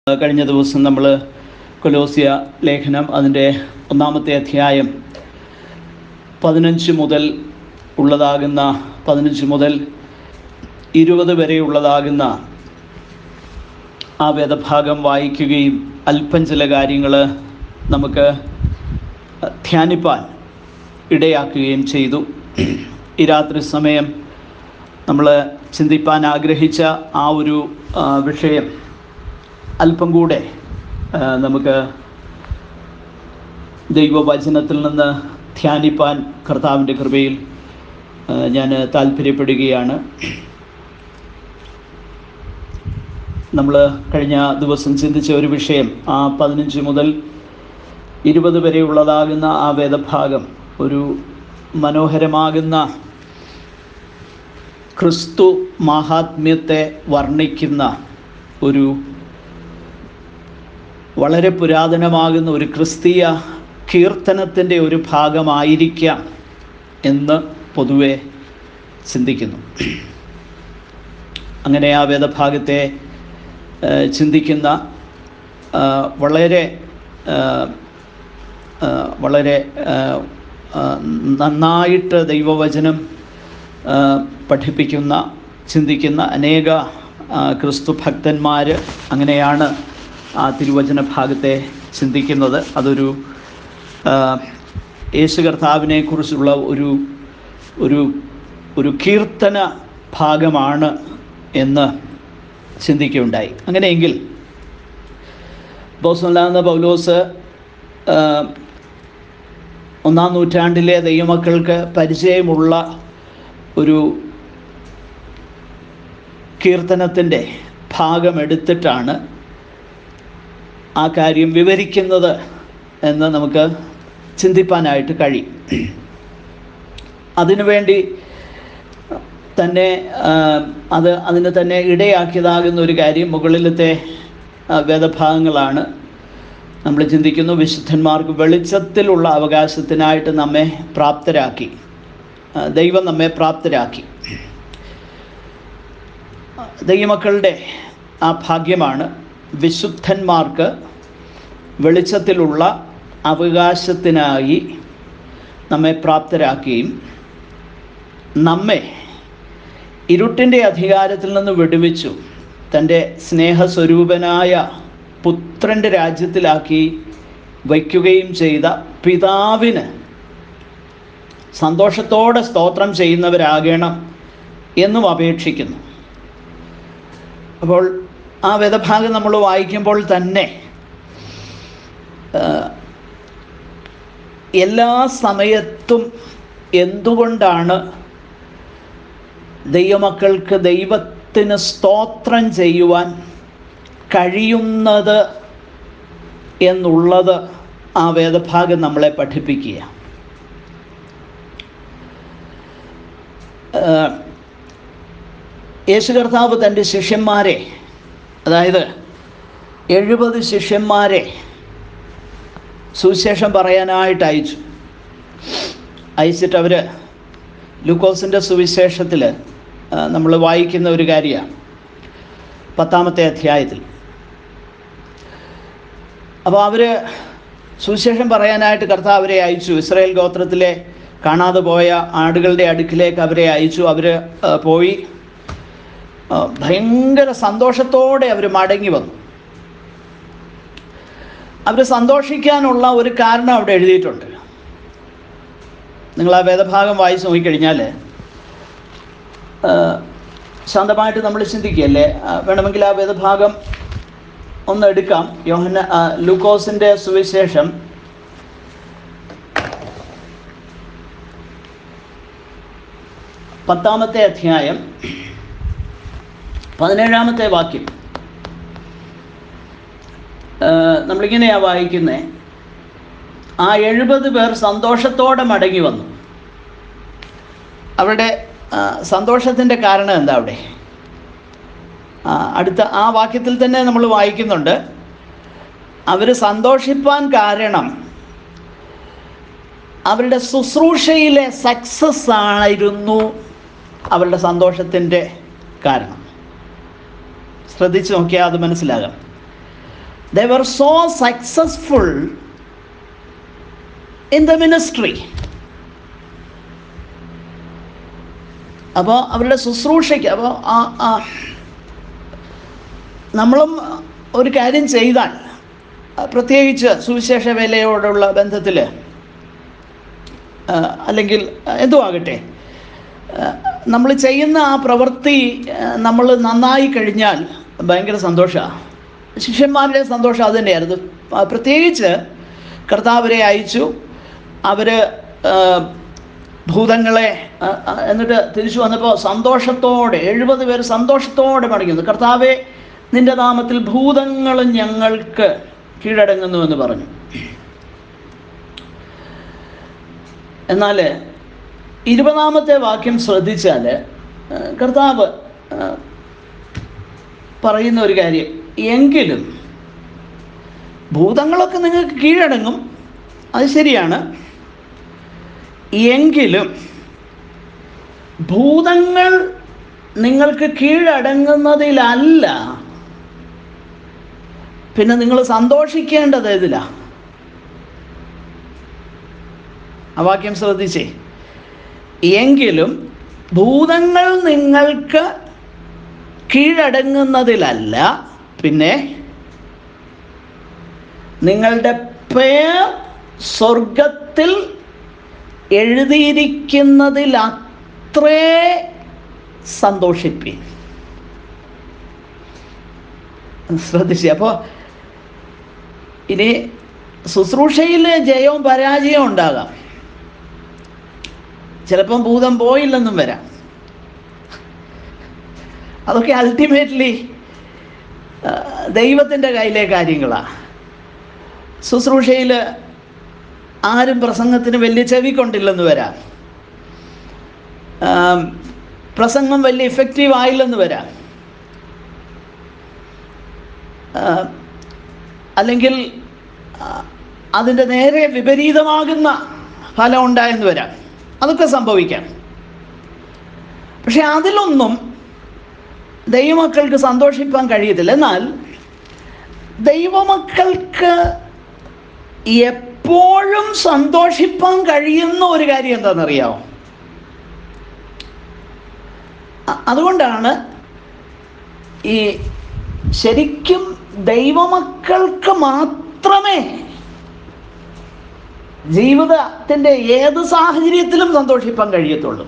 കഴിഞ്ഞ ദിവസം നമ്മൾ കൊലോസിയ ലേഖനം അതിൻ്റെ ഒന്നാമത്തെ അധ്യായം പതിനഞ്ച് മുതൽ ഉള്ളതാകുന്ന പതിനഞ്ച് മുതൽ ഇരുപത് വരെ ഉള്ളതാകുന്ന ആ വേദഭാഗം വായിക്കുകയും അല്പം ചില കാര്യങ്ങൾ നമുക്ക് ധ്യാനിപ്പാൻ ഇടയാക്കുകയും ചെയ്തു ഈ രാത്രി സമയം നമ്മൾ ചിന്തിപ്പാൻ ആഗ്രഹിച്ച ആ ഒരു ആ, വിഷയം അല്പം കൂടെ ആ, നമുക്ക് ദൈവവചനത്തിൽ നിന്ന് ധ്യാനിപ്പാൻ കർത്താവിൻ്റെ കൃപയിൽ ആ, ഞാൻ താല്പര്യപ്പെടുകയാണ് നമ്മൾ കഴിഞ്ഞ ദിവസം ചിന്തിച്ച ഒരു വിഷയം ആ പതിനഞ്ച് മുതൽ ഇരുപത് വരെ ഉള്ളതാകുന്ന ആ വേദഭാഗം ഒരു മനോഹരമാകുന്ന ക്രിസ്തു മാഹാത്മ്യത്തെ വർണ്ണിക്കുന്ന ഒരു വളരെ പുരാതനമാകുന്ന ഒരു ക്രിസ്തീയ കീർത്തനത്തിൻ്റെ ഒരു ഭാഗമായിരിക്കാം എന്ന് പൊതുവെ ചിന്തിക്കുന്നു അങ്ങനെ ആ വേദഭാഗത്തെ ആ, ചിന്തിക്കുന്ന ആ, വളരെ ആ, ആ, വളരെ ആ, ആ, നന്നായിട്ട് ദൈവവചനം ആ, പഠിപ്പിക്കുന്ന ചിന്തിക്കുന്ന അനേക ആ, ക്രിസ്തു ഭക്തന്മാർ അങ്ങനെയാണ് ആ തിരുവചന ഭാഗത്തെ ചിന്തിക്കുന്നത് അതൊരു ആ, യേശു കർത്താവിനെ കുറിച്ചുള്ള ഒരു ഒരു ഒരു കീർത്തന ഭാഗമാണ് എന്ന് ചിന്തിക്കുകയുണ്ടായി അങ്ങനെയെങ്കിൽ ബോസ്മല്ലാന്ന പൗലോസ് ആ, ഒന്നാം നൂറ്റാണ്ടിലെ ദൈവമക്കൾക്ക് പരിചയമുള്ള ഒരു കീർത്തനത്തിൻ്റെ ഭാഗമെടുത്തിട്ടാണ് ആ കാര്യം വിവരിക്കുന്നത് എന്ന് നമുക്ക് ചിന്തിപ്പാനായിട്ട് കഴിയും അതിനുവേണ്ടി തന്നെ ആ, അത് അതിന് തന്നെ ഇടയാക്കിയതാകുന്ന ഒരു കാര്യം മുകളിലത്തെ ആ, വേദഭാഗങ്ങളാണ് നമ്മൾ ചിന്തിക്കുന്നു വിശുദ്ധന്മാർക്ക് വെളിച്ചത്തിലുള്ള അവകാശത്തിനായിട്ട് നമ്മെ പ്രാപ്തരാക്കി ആ, ദൈവം നമ്മെ പ്രാപ്തരാക്കി ദൈവമക്കളുടെ ആ ഭാഗ്യമാണ് വിശുദ്ധന്മാർക്ക് വെളിച്ചത്തിലുള്ള അവകാശത്തിനായി നമ്മെ പ്രാപ്തരാക്കുകയും നമ്മെ ഇരുട്ടിൻ്റെ അധികാരത്തിൽ നിന്ന് വിടുവിച്ചു തൻ്റെ സ്നേഹസ്വരൂപനായ പുത്രൻ്റെ രാജ്യത്തിലാക്കി വയ്ക്കുകയും ചെയ്ത പിതാവിന് സന്തോഷത്തോടെ സ്തോത്രം ചെയ്യുന്നവരാകണം എന്നും അപേക്ഷിക്കുന്നു അപ്പോൾ ആ വേദഭാഗം നമ്മൾ വായിക്കുമ്പോൾ തന്നെ ആ, എല്ലാ സമയത്തും എന്തുകൊണ്ടാണ് ദൈവമക്കൾക്ക് ദൈവത്തിന് സ്തോത്രം ചെയ്യുവാൻ കഴിയുന്നത് എന്നുള്ളത് ആ വേദഭാഗം നമ്മളെ പഠിപ്പിക്കുക ആ, യേശു കർത്താവ് തൻ്റെ ശിഷ്യന്മാരെ അതായത് എഴുപത് ശിഷ്യന്മാരെ സുവിശേഷം പറയാനായിട്ട് അയച്ചു അയച്ചിട്ട് അവർ ലൂക്കോസിൻ്റെ സുവിശേഷത്തിൽ നമ്മൾ വായിക്കുന്ന ഒരു കാര്യമാണ് പത്താമത്തെ അധ്യായത്തിൽ അപ്പോൾ അവർ സുവിശേഷം പറയാനായിട്ട് കർത്താവ് അവരെ അയച്ചു ഇസ്രായേൽ ഗോത്രത്തിലെ കാണാതെ പോയ ആടുകളുടെ അടുക്കിലേക്ക് അവരെ അയച്ചു അവർ പോയി ആ, ഭയങ്കര സന്തോഷത്തോടെ അവർ മടങ്ങി വന്നു അവർ സന്തോഷിക്കാനുള്ള ഒരു കാരണം അവിടെ എഴുതിയിട്ടുണ്ട് നിങ്ങൾ ആ വേദഭാഗം വായിച്ച് നോക്കിക്കഴിഞ്ഞാൽ ആ, ശാന്തമായിട്ട് നമ്മൾ ചിന്തിക്കുകയല്ലേ ആ, വേണമെങ്കിൽ ആ വേദഭാഗം ഒന്ന് എടുക്കാം യോഹന ആ, ലൂക്കോസിൻ്റെ സുവിശേഷം പത്താമത്തെ അധ്യായം പതിനേഴാമത്തെ വാക്യം ആ, നമ്മളിങ്ങനെയാണ് വായിക്കുന്നത് ആ എഴുപത് പേർ സന്തോഷത്തോടെ മടങ്ങി വന്നു അവരുടെ സന്തോഷത്തിൻ്റെ കാരണം എന്താ അവിടെ ആ, അടുത്ത ആ വാക്യത്തിൽ തന്നെ നമ്മൾ വായിക്കുന്നുണ്ട് അവർ സന്തോഷിപ്പാൻ കാരണം അവരുടെ ശുശ്രൂഷയിലെ സക്സസ് ആയിരുന്നു അവരുടെ സന്തോഷത്തിൻ്റെ കാരണം ശ്രദ്ധിച്ച് നോക്കിയാൽ അത് മനസ്സിലാകാം they were so successful in the ministry അപ്പോൾ അവരുടെ ശുശ്രൂഷയ്ക്ക് അപ്പോൾ ആ ആ നമ്മളും ഒരു കാര്യം ചെയ്താൽ ആ, പ്രത്യേകിച്ച് സുവിശേഷ വേലയോടുള്ള ബന്ധത്തിൽ അല്ലെങ്കിൽ എന്തോ ആകട്ടെ നമ്മൾ ചെയ്യുന്ന ആ പ്രവൃത്തി നമ്മൾ നന്നായി കഴിഞ്ഞാൽ ഭയങ്കര സന്തോഷമാണ് ശിഷ്യന്മാരുടെ സന്തോഷം അത് തന്നെയായിരുന്നു ആ, പ്രത്യേകിച്ച് കർത്താവരെ അയച്ചു അവർ ഭൂതങ്ങളെ ആ, ആ, എന്നിട്ട് തിരിച്ചു വന്നപ്പോൾ സന്തോഷത്തോടെ എഴുപത് പേര് സന്തോഷത്തോടെ മടങ്ങുന്നു കർത്താവെ നിന്റെ നാമത്തിൽ ഭൂതങ്ങൾ ഞങ്ങൾക്ക് കീഴടങ്ങുന്നു എന്ന് പറഞ്ഞു എന്നാൽ ഇരുപതാമത്തെ വാക്യം ശ്രദ്ധിച്ചാൽ ആ, കർത്താവ് ആ, പറയുന്ന ഒരു കാര്യം എങ്കിലും ഭൂതങ്ങളൊക്കെ നിങ്ങൾക്ക് കീഴടങ്ങും അത് ശരിയാണ് എങ്കിലും ഭൂതങ്ങൾ നിങ്ങൾക്ക് കീഴടങ്ങുന്നതിലല്ല പിന്നെ നിങ്ങൾ സന്തോഷിക്കേണ്ടത് ഇതിലാ ആ വാക്യം ശ്രദ്ധിച്ചേ എങ്കിലും ഭൂതങ്ങൾ നിങ്ങൾക്ക് കീഴടങ്ങുന്നതിലല്ല പിന്നെ നിങ്ങളുടെ പേർ സ്വർഗത്തിൽ എഴുതിയിരിക്കുന്നതിൽ അത്രേ സന്തോഷിപ്പി ശ്രദ്ധിച്ചു അപ്പോൾ ഇനി ശുശ്രൂഷയിൽ ജയവും പരാജയവും ഉണ്ടാകാം ചിലപ്പം ഭൂതം പോയില്ലെന്നും വരാം അതൊക്കെ അൾട്ടിമേറ്റ്ലി ദൈവത്തിൻ്റെ കയ്യിലെ കാര്യങ്ങളാണ് ശുശ്രൂഷയിൽ ആരും പ്രസംഗത്തിന് വലിയ ചെവി കൊണ്ടില്ലെന്ന് വരാം ആം, പ്രസംഗം വലിയ ഇഫക്റ്റീവ് ആയില്ലെന്ന് വരാം ആ, അല്ലെങ്കിൽ ആ, അതിൻ്റെ നേരെ വിപരീതമാകുന്ന ഫലം ഉണ്ടായെന്ന് വരാം അതൊക്കെ സംഭവിക്കാം പക്ഷെ അതിലൊന്നും ദൈവമക്കൾക്ക് സന്തോഷിപ്പാൻ കഴിയത്തില്ല എന്നാൽ ദൈവമക്കൾക്ക് എപ്പോഴും സന്തോഷിപ്പാൻ കഴിയുന്ന ഒരു കാര്യം എന്താണെന്നറിയാമോ അ- അതുകൊണ്ടാണ് ഈ ശരിക്കും ദൈവമക്കൾക്ക് മാത്രമേ ജീവിതത്തിൻ്റെ ഏത് സാഹചര്യത്തിലും സന്തോഷിപ്പാൻ കഴിയത്തുള്ളൂ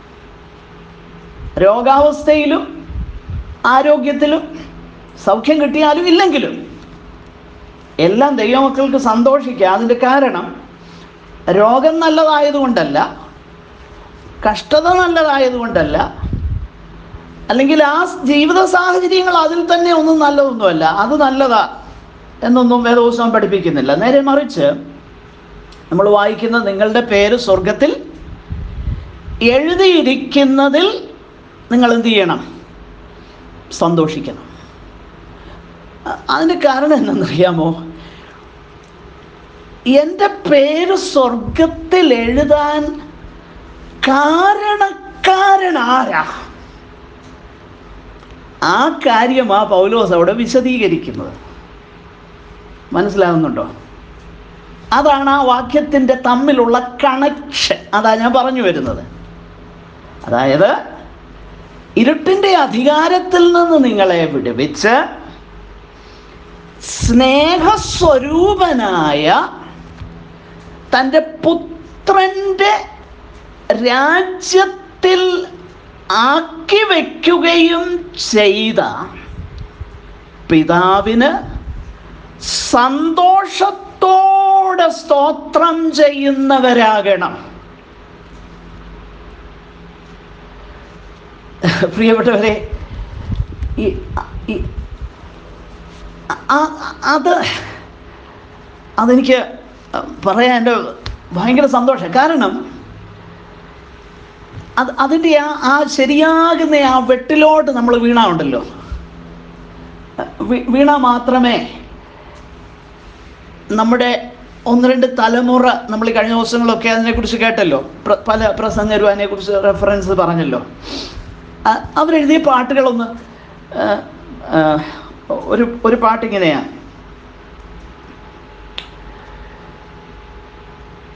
രോഗാവസ്ഥയിലും ആരോഗ്യത്തിലും സൗഖ്യം കിട്ടിയാലും ഇല്ലെങ്കിലും എല്ലാം ദൈവമക്കൾക്ക് സന്തോഷിക്കുക അതിൻ്റെ കാരണം രോഗം നല്ലതായതുകൊണ്ടല്ല കഷ്ടത നല്ലതായതുകൊണ്ടല്ല അല്ലെങ്കിൽ ആ ജീവിത സാഹചര്യങ്ങൾ അതിൽ തന്നെ ഒന്നും നല്ലതൊന്നുമല്ല അത് നല്ലതാ എന്നൊന്നും വേദോത്സവം പഠിപ്പിക്കുന്നില്ല നേരെ മറിച്ച് നമ്മൾ വായിക്കുന്ന നിങ്ങളുടെ പേര് സ്വർഗത്തിൽ എഴുതിയിരിക്കുന്നതിൽ നിങ്ങൾ എന്ത് ചെയ്യണം സന്തോഷിക്കണം അ- അതിന് കാരണം എന്താണെന്നറിയാമോ എൻ്റെ പേര് സ്വർഗത്തിൽ എഴുതാൻ കാരണക്കാരൻ ആരാ ആ കാര്യമാ പൗലോസ് അവിടെ വിശദീകരിക്കുന്നത് മനസ്സിലാകുന്നുണ്ടോ അതാണ് ആ വാക്യത്തിൻ്റെ തമ്മിലുള്ള കണക്ഷൻ അതാ ഞാൻ പറഞ്ഞു വരുന്നത് അതായത് ഇരുട്ടിൻ്റെ അധികാരത്തിൽ നിന്ന് നിങ്ങളെ വിടുവിച്ച് സ്നേഹസ്വരൂപനായ തൻ്റെ പുത്രൻ്റെ രാജ്യത്തിൽ ആക്കി വയ്ക്കുകയും ചെയ്ത പിതാവിന് സന്തോഷത്തോടെ സ്തോത്രം ചെയ്യുന്നവരാകണം പ്രിയപ്പെട്ടവരെ ഈ ഈ ആ- അത് അതെനിക്ക് പറയാൻ എൻ്റെ ഭയങ്കര സന്തോഷം കാരണം അത് അതിൻ്റെ ആ ആ ശരിയാകുന്ന ആ വെട്ടിലോട്ട് നമ്മൾ വീണാണ്ടല്ലോ വീണ മാത്രമേ നമ്മുടെ ഒന്ന് രണ്ട് തലമുറ നമ്മൾ ഈ കഴിഞ്ഞ ദിവസങ്ങളൊക്കെ അതിനെക്കുറിച്ച് കേട്ടല്ലോ പ്ര- പല പ്രസംഗരും അതിനെക്കുറിച്ച് റെഫറൻസ് പറഞ്ഞല്ലോ അ- അവരെഴുതിയ പാട്ടുകളൊന്ന് ആ, ആ, ഒരു ഒരു പാട്ടിങ്ങനെയാണ്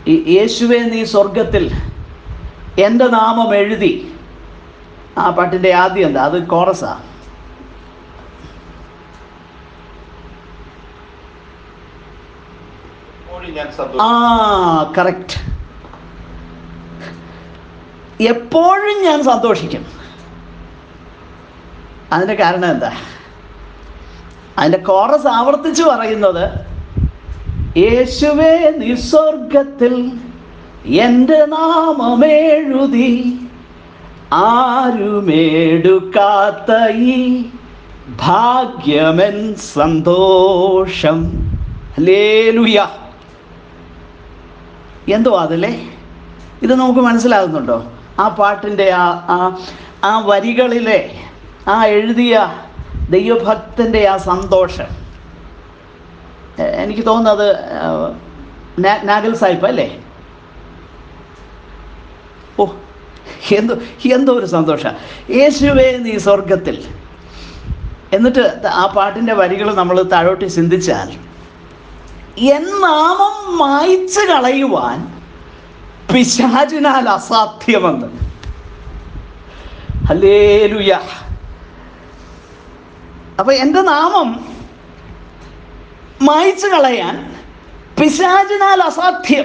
ഈ യേശുവെ നീ സ്വർഗത്തിൽ എൻ്റെ നാമം എഴുതി ആ പാട്ടിൻ്റെ ആദ്യം എന്താ അത് കോറസാ എപ്പോഴും ഞാൻ ആ സന്തോഷം കറക്റ്റ് എപ്പോഴും ഞാൻ സന്തോഷിക്കും അതിൻ്റെ കാരണം എന്താ അതിൻ്റെ കോറസ് ആവർത്തിച്ച് പറയുന്നത് യേശുവേ നിസ്വർഗത്തിൽ എൻ്റെ നാമമെഴുതി ആരുമേടുക്കാത്ത ഈ ഭാഗ്യമെൻ സന്തോഷം ലേലുയ എന്തോ അതല്ലേ ഇത് നമുക്ക് മനസ്സിലാകുന്നുണ്ടോ ആ പാട്ടിൻ്റെ ആ ആ ആ വരികളിലെ ആ എഴുതിയ ദൈവഭക്തൻ്റെ ആ സന്തോഷം എ- എനിക്ക് തോന്നുന്നത് ആ, നാ- നാഗൽ സാഹിബ് അല്ലേ ഓ എന്തോ എന്തോ ഒരു സന്തോഷം യേശുവേ നീ സ്വർഗത്തിൽ എന്നിട്ട് ആ പാട്ടിൻ്റെ വരികൾ നമ്മൾ താഴോട്ട് ചിന്തിച്ചാൽ എൻ നാമം മായ്ച്ചു കളയുവാൻ പിശാചിനാൽ അസാധ്യമെന്ന് ഹല്ലേലൂയ അപ്പൊ എൻ്റെ നാമം മായ്ച്ചു കളയാൻ പിശാചിനാൽ അസാധ്യം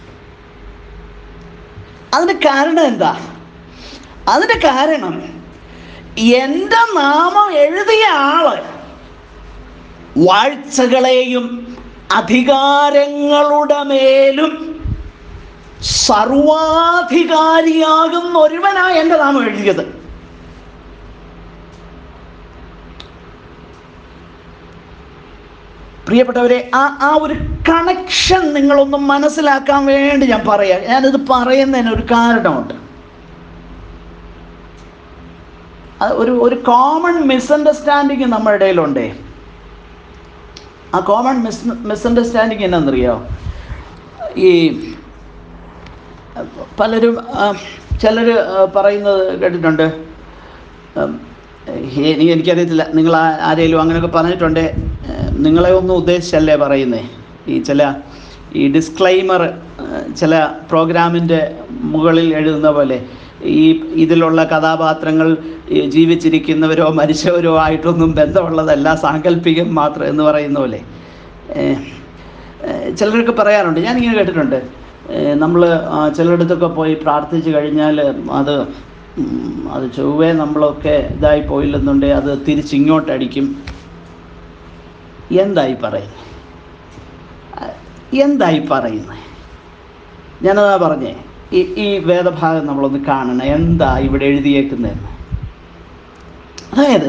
അതിന് കാരണം എന്താ അതിന്റെ കാരണം എൻ്റെ നാമം എഴുതിയ ആള് വാഴ്ചകളെയും അധികാരങ്ങളുടെ മേലും സർവാധികാരിയാകുന്ന ഒരുവനാണ് എൻ്റെ നാമം എഴുതിയത് പ്രിയപ്പെട്ടവരെ ആ ആ ഒരു കണക്ഷൻ നിങ്ങളൊന്ന് മനസ്സിലാക്കാൻ വേണ്ടി ഞാൻ പറയാം ഞാനിത് പറയുന്നതിന് ഒരു കാരണമുണ്ട് അത് ഒരു ഒരു കോമൺ മിസ്അണ്ടർസ്റ്റാൻഡിങ് നമ്മുടെ ഇടയിലുണ്ടേ ആ കോമൺ മിസ് മിസ്അണ്ടർസ്റ്റാൻഡിങ് എന്നാണെന്നറിയോ ഈ പലരും ചിലർ പറയുന്നത് കേട്ടിട്ടുണ്ട് ഉം, ഇനി എനിക്കറിയത്തില്ല നിങ്ങൾ ആ- ആരേലും അങ്ങനെയൊക്കെ പറഞ്ഞിട്ടുണ്ട് ഏഹ്, നിങ്ങളെ ഒന്നും ഉദ്ദേശിച്ചല്ലേ പറയുന്നേ ഈ ചില ഈ ഡിസ്ക്ലൈമർ ചില പ്രോഗ്രാമിൻ്റെ മുകളിൽ എഴുതുന്ന പോലെ ഈ ഇതിലുള്ള കഥാപാത്രങ്ങൾ ഈ ജീവിച്ചിരിക്കുന്നവരോ മരിച്ചവരോ ആയിട്ടൊന്നും ബന്ധമുള്ളതല്ല സാങ്കല്പികം മാത്രം എന്ന് പറയുന്ന പോലെ ഏഹ്, ഏഹ്, ചിലരൊക്കെ പറയാറുണ്ട് ഞാനിങ്ങനെ കേട്ടിട്ടുണ്ട് നമ്മൾ ചിലയിടത്തൊക്കെ പോയി പ്രാർത്ഥിച്ചു കഴിഞ്ഞാൽ അത് ഉം, അത് ചൊവ്വേ നമ്മളൊക്കെ ഇതായി പോയില്ലെന്നുണ്ടെങ്കിൽ അത് തിരിച്ചിങ്ങോട്ടടിക്കും എന്തായി പറയുന്നത് എന്തായി പറയുന്നത് ഞാനതാ പറഞ്ഞേ ഈ ഈ വേദഭാഗം നമ്മളൊന്ന് കാണണം എന്താ ഇവിടെ എഴുതിയേക്കുന്നതെന്ന് അതായത്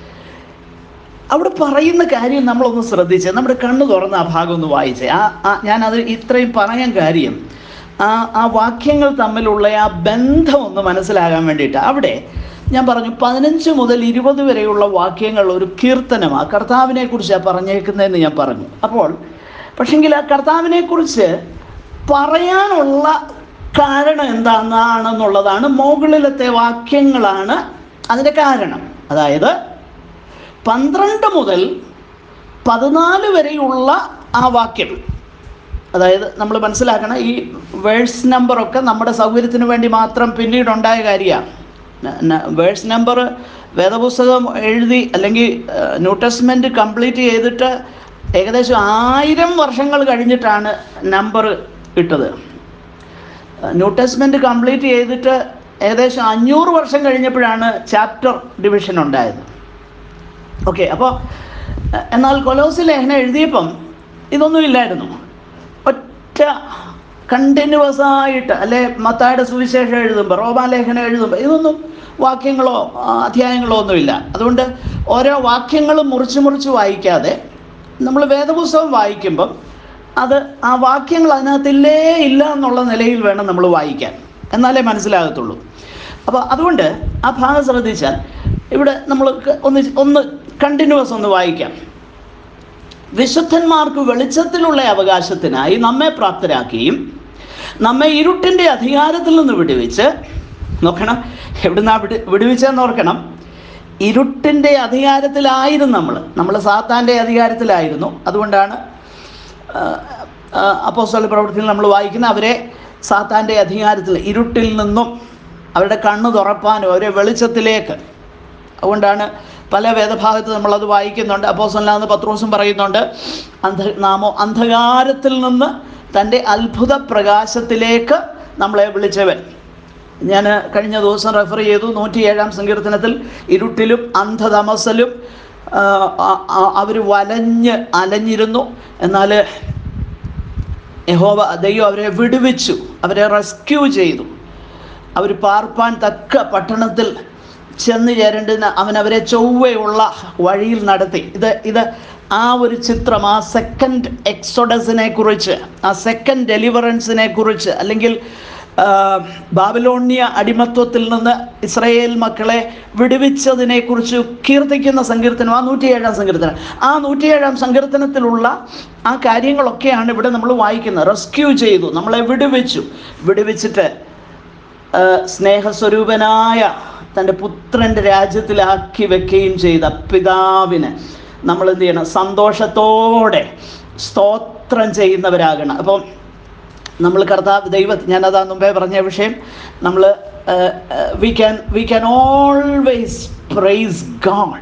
അവിടെ പറയുന്ന കാര്യം നമ്മളൊന്ന് ശ്രദ്ധിച്ച് നമ്മുടെ കണ്ണ് തുറന്ന് ആ ഭാഗം ഒന്ന് വായിച്ചേ ആ ആ ഞാനത് ഇത്രയും പറയാൻ കാര്യം ആ ആ വാക്യങ്ങൾ തമ്മിലുള്ള ആ ബന്ധം ഒന്ന് മനസ്സിലാകാൻ വേണ്ടിയിട്ട് അവിടെ ഞാൻ പറഞ്ഞു പതിനഞ്ച് മുതൽ ഇരുപത് വരെയുള്ള വാക്യങ്ങൾ ഒരു കീർത്തനമാണ് കർത്താവിനെ കുറിച്ചാണ് പറഞ്ഞേക്കുന്നതെന്ന് ഞാൻ പറഞ്ഞു അപ്പോൾ പക്ഷെങ്കിൽ ആ കർത്താവിനെ കുറിച്ച് പറയാനുള്ള കാരണം എന്താണെന്നുള്ളതാണ് മുകളിലത്തെ വാക്യങ്ങളാണ് അതിൻ്റെ കാരണം അതായത് പന്ത്രണ്ട് മുതൽ പതിനാല് വരെയുള്ള ആ വാക്യം അതായത് നമ്മൾ മനസ്സിലാക്കണം ഈ വേഴ്സ് നമ്പറൊക്കെ നമ്മുടെ സൗകര്യത്തിന് വേണ്ടി മാത്രം പിന്നീടുണ്ടായ കാര്യമാണ് വേഴ്സ് നമ്പർ വേദപുസ്തകം എഴുതി അല്ലെങ്കിൽ ന്യൂ ടെസ്റ്റ്മെൻറ്റ് കംപ്ലീറ്റ് ചെയ്തിട്ട് ഏകദേശം ആയിരം വർഷങ്ങൾ കഴിഞ്ഞിട്ടാണ് നമ്പർ ഇട്ടത് ന്യൂ ടെസ്റ്റ്മെൻറ്റ് കംപ്ലീറ്റ് ചെയ്തിട്ട് ഏകദേശം അഞ്ഞൂറ് വർഷം കഴിഞ്ഞപ്പോഴാണ് ചാപ്റ്റർ ഡിവിഷൻ ഉണ്ടായത് ഓക്കെ അപ്പോൾ എന്നാൽ കൊലോസി ലേഖനം എഴുതിയപ്പം ഇതൊന്നും ഇല്ലായിരുന്നു ഒറ്റ കണ്ടിന്യൂസ് ആയിട്ട് അല്ലെ മത്തായുടെ സുവിശേഷം എഴുതുമ്പോൾ റോമാലേഖനം എഴുതുമ്പോൾ ഇതൊന്നും വാക്യങ്ങളോ ആ, അധ്യായങ്ങളോ ഒന്നുമില്ല അതുകൊണ്ട് ഓരോ വാക്യങ്ങളും മുറിച്ച് മുറിച്ച് വായിക്കാതെ നമ്മൾ വേദപുസ്തകം വായിക്കുമ്പം അത് ആ വാക്യങ്ങൾ അതിനകത്തില്ലേ ഇല്ല എന്നുള്ള നിലയിൽ വേണം നമ്മൾ വായിക്കാൻ എന്നാലേ മനസ്സിലാകത്തുള്ളൂ അപ്പോൾ അതുകൊണ്ട് ആ ഭാഗം ശ്രദ്ധിച്ചാൽ ഇവിടെ നമ്മൾ ഒന്ന് ഒന്ന് കണ്ടിന്യൂസ് ഒന്ന് വായിക്കാം വിശുദ്ധന്മാർക്ക് വെളിച്ചത്തിലുള്ള അവകാശത്തിനായി നമ്മെ പ്രാപ്തരാക്കുകയും നമ്മെ ഇരുട്ടിൻ്റെ അധികാരത്തിൽ നിന്ന് വിടുവിച്ച് നോക്കണം എവിടുന്നാ വിടു വിടുവിച്ചെന്ന് ഓർക്കണം ഇരുട്ടിൻ്റെ അധികാരത്തിലായിരുന്നു നമ്മൾ നമ്മൾ സാത്താൻ്റെ അധികാരത്തിലായിരുന്നു അതുകൊണ്ടാണ് ആ, അപ്പോസ്തല പ്രവൃത്തിയിൽ നമ്മൾ വായിക്കുന്ന അവരെ സാത്താൻ്റെ അധികാരത്തിൽ ഇരുട്ടിൽ നിന്നും അവരുടെ കണ്ണ് തുറപ്പാനും അവരെ വെളിച്ചത്തിലേക്ക് അതുകൊണ്ടാണ് പല വേദഭാഗത്ത് നമ്മളത് വായിക്കുന്നുണ്ട് അപ്പോസല്ലാന്ന് പത്രോസും പറയുന്നുണ്ട് അന്ധ നാമോ അന്ധകാരത്തിൽ നിന്ന് തൻ്റെ അത്ഭുത പ്രകാശത്തിലേക്ക് നമ്മളെ വിളിച്ചവൻ ഞാൻ കഴിഞ്ഞ ദിവസം റെഫർ ചെയ്തു നൂറ്റിയേഴാം സങ്കീർത്തനത്തിൽ ഇരുട്ടിലും അന്ധതമസലും അവർ വലഞ്ഞ് അലഞ്ഞിരുന്നു എന്നാൽ യഹോവ ദൈവം അവരെ വിടുവിച്ചു അവരെ റെസ്ക്യൂ ചെയ്തു അവർ പാർപ്പാൻ തക്ക പട്ടണത്തിൽ ചെന്ന് ചേരേണ്ടതിന് അവൻ അവരെ ചൊവ്വയുള്ള വഴിയിൽ നടത്തി ഇത് ഇത് ആ ഒരു ചിത്രം ആ സെക്കൻഡ് എക്സോഡസിനെ കുറിച്ച് ആ സെക്കൻഡ് ഡെലിവറൻസിനെ കുറിച്ച് അല്ലെങ്കിൽ ആ, ബാബിലോണിയ അടിമത്വത്തിൽ നിന്ന് ഇസ്രയേൽ മക്കളെ വിടുവിച്ചതിനെ കുറിച്ച് കീർത്തിക്കുന്ന സങ്കീർത്തനം ആ നൂറ്റിയേഴാം സങ്കീർത്തനം ആ നൂറ്റിയേഴാം സങ്കീർത്തനത്തിലുള്ള ആ കാര്യങ്ങളൊക്കെയാണ് ഇവിടെ നമ്മൾ വായിക്കുന്നത് റെസ്ക്യൂ ചെയ്തു നമ്മളെ വിടുവിച്ചു വിടുവിച്ചിട്ട് ആ, സ്നേഹസ്വരൂപനായ തൻ്റെ പുത്രൻ്റെ രാജ്യത്തിലാക്കി വെക്കുകയും ചെയ്ത പിതാവിന് നമ്മൾ എന്ത് ചെയ്യണം സന്തോഷത്തോടെ സ്തോത്രം ചെയ്യുന്നവരാകണം അപ്പം നമ്മൾ കർത്താവ് ദൈവ ഞാനതാ മുമ്പേ പറഞ്ഞ വിഷയം നമ്മൾ we can we can always praise God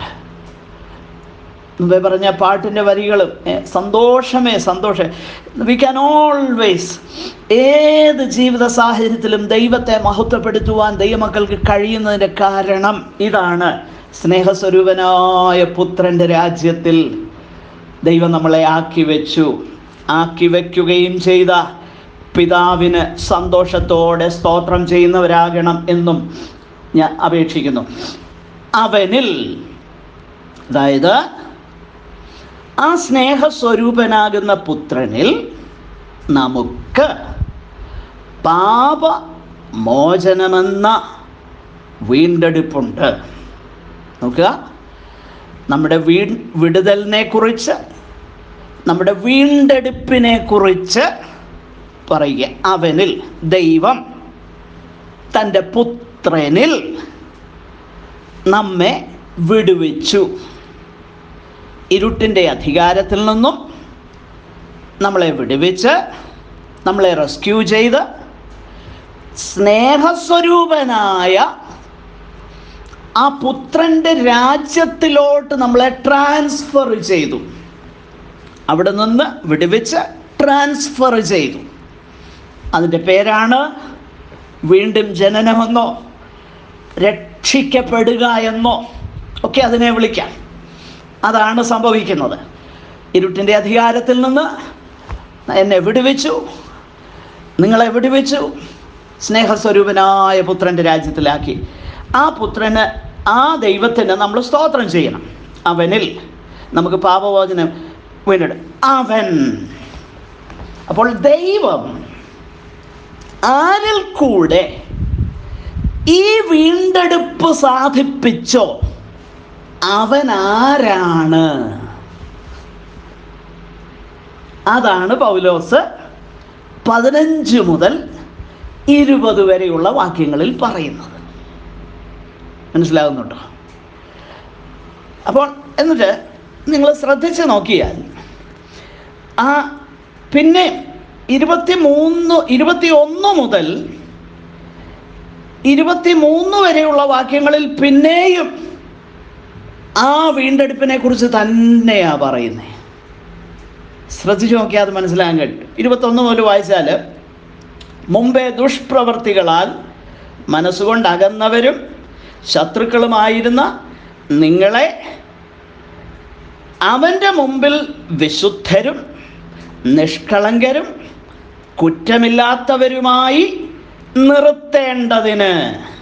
മുമ്പേ പറഞ്ഞ പാട്ടിൻ്റെ വരികളും ഏ, സന്തോഷമേ സന്തോഷം വി ക്യാൻ ഓൾവേസ് ഏത് ജീവിത സാഹചര്യത്തിലും ദൈവത്തെ മഹത്വപ്പെടുത്തുവാൻ ദൈവമക്കൾക്ക് കഴിയുന്നതിൻ്റെ കാരണം ഇതാണ് സ്നേഹസ്വരൂപനായ പുത്രൻ്റെ രാജ്യത്തിൽ ദൈവം നമ്മളെ ആക്കി വെച്ചു ആക്കി വയ്ക്കുകയും ചെയ്ത പിതാവിന് സന്തോഷത്തോടെ സ്തോത്രം ചെയ്യുന്നവരാകണം എന്നും ഞാൻ അപേക്ഷിക്കുന്നു അവനിൽ അതായത് ആ സ്നേഹസ്വരൂപനാകുന്ന പുത്രനിൽ നമുക്ക് പാപ മോചനമെന്ന വീണ്ടെടുപ്പുണ്ട് നോക്കുക നമ്മുടെ വീ വിടുതലിനെ കുറിച്ച് നമ്മുടെ വീണ്ടെടുപ്പിനെ കുറിച്ച് പറയുക അവനിൽ ദൈവം തൻ്റെ പുത്രനിൽ നമ്മെ വിടുവിച്ചു ഇരുട്ടിൻ്റെ അധികാരത്തിൽ നിന്നും നമ്മളെ വിടുവിച്ച് നമ്മളെ റെസ്ക്യൂ ചെയ്ത് സ്നേഹസ്വരൂപനായ ആ പുത്രൻ്റെ രാജ്യത്തിലോട്ട് നമ്മളെ ട്രാൻസ്ഫർ ചെയ്തു അവിടെ നിന്ന് വിടുവിച്ച് ട്രാൻസ്ഫർ ചെയ്തു അതിൻ്റെ പേരാണ് വീണ്ടും ജനനമെന്നോ രക്ഷിക്കപ്പെടുക എന്നോ ഒക്കെ അതിനെ വിളിക്കാം അതാണ് സംഭവിക്കുന്നത് ഇരുട്ടിൻ്റെ അധികാരത്തിൽ നിന്ന് എന്നെ വിടുവിച്ചു നിങ്ങളെ വിടുവിച്ചു സ്നേഹസ്വരൂപനായ പുത്രൻ്റെ രാജ്യത്തിലാക്കി ആ പുത്രന് ആ ദൈവത്തിന് നമ്മൾ സ്തോത്രം ചെയ്യണം അവനിൽ നമുക്ക് പാപവചനം വീണ്ടെടു അവൻ അപ്പോൾ ദൈവം ആരിൽ കൂടെ ഈ വീണ്ടെടുപ്പ് സാധിപ്പിച്ചോ അവൻ ആരാണ് അതാണ് പൗലോസ് പതിനഞ്ച് മുതൽ ഇരുപത് വരെയുള്ള വാക്യങ്ങളിൽ പറയുന്നത് മനസ്സിലാകുന്നുണ്ടോ അപ്പോൾ എന്നിട്ട് നിങ്ങൾ ശ്രദ്ധിച്ച് നോക്കിയാൽ ആ പിന്നെ ഇരുപത്തി മൂന്ന് ഇരുപത്തി ഒന്ന് മുതൽ ഇരുപത്തി മൂന്ന് വരെയുള്ള വാക്യങ്ങളിൽ പിന്നെയും ആ വീണ്ടെടുപ്പിനെ കുറിച്ച് തന്നെയാ പറയുന്നത് ശ്രദ്ധിച്ചു നോക്കിയാൽ അത് മനസ്സിലാകാൻ കഴിയും ഇരുപത്തൊന്ന് മുതൽ വായിച്ചാൽ മുമ്പേ ദുഷ്പ്രവർത്തികളാൽ മനസ്സുകൊണ്ട് അകന്നവരും ശത്രുക്കളുമായിരുന്ന നിങ്ങളെ അവൻ്റെ മുമ്പിൽ വിശുദ്ധരും നിഷ്കളങ്കരും കുറ്റമില്ലാത്തവരുമായി നിർത്തേണ്ടതിന്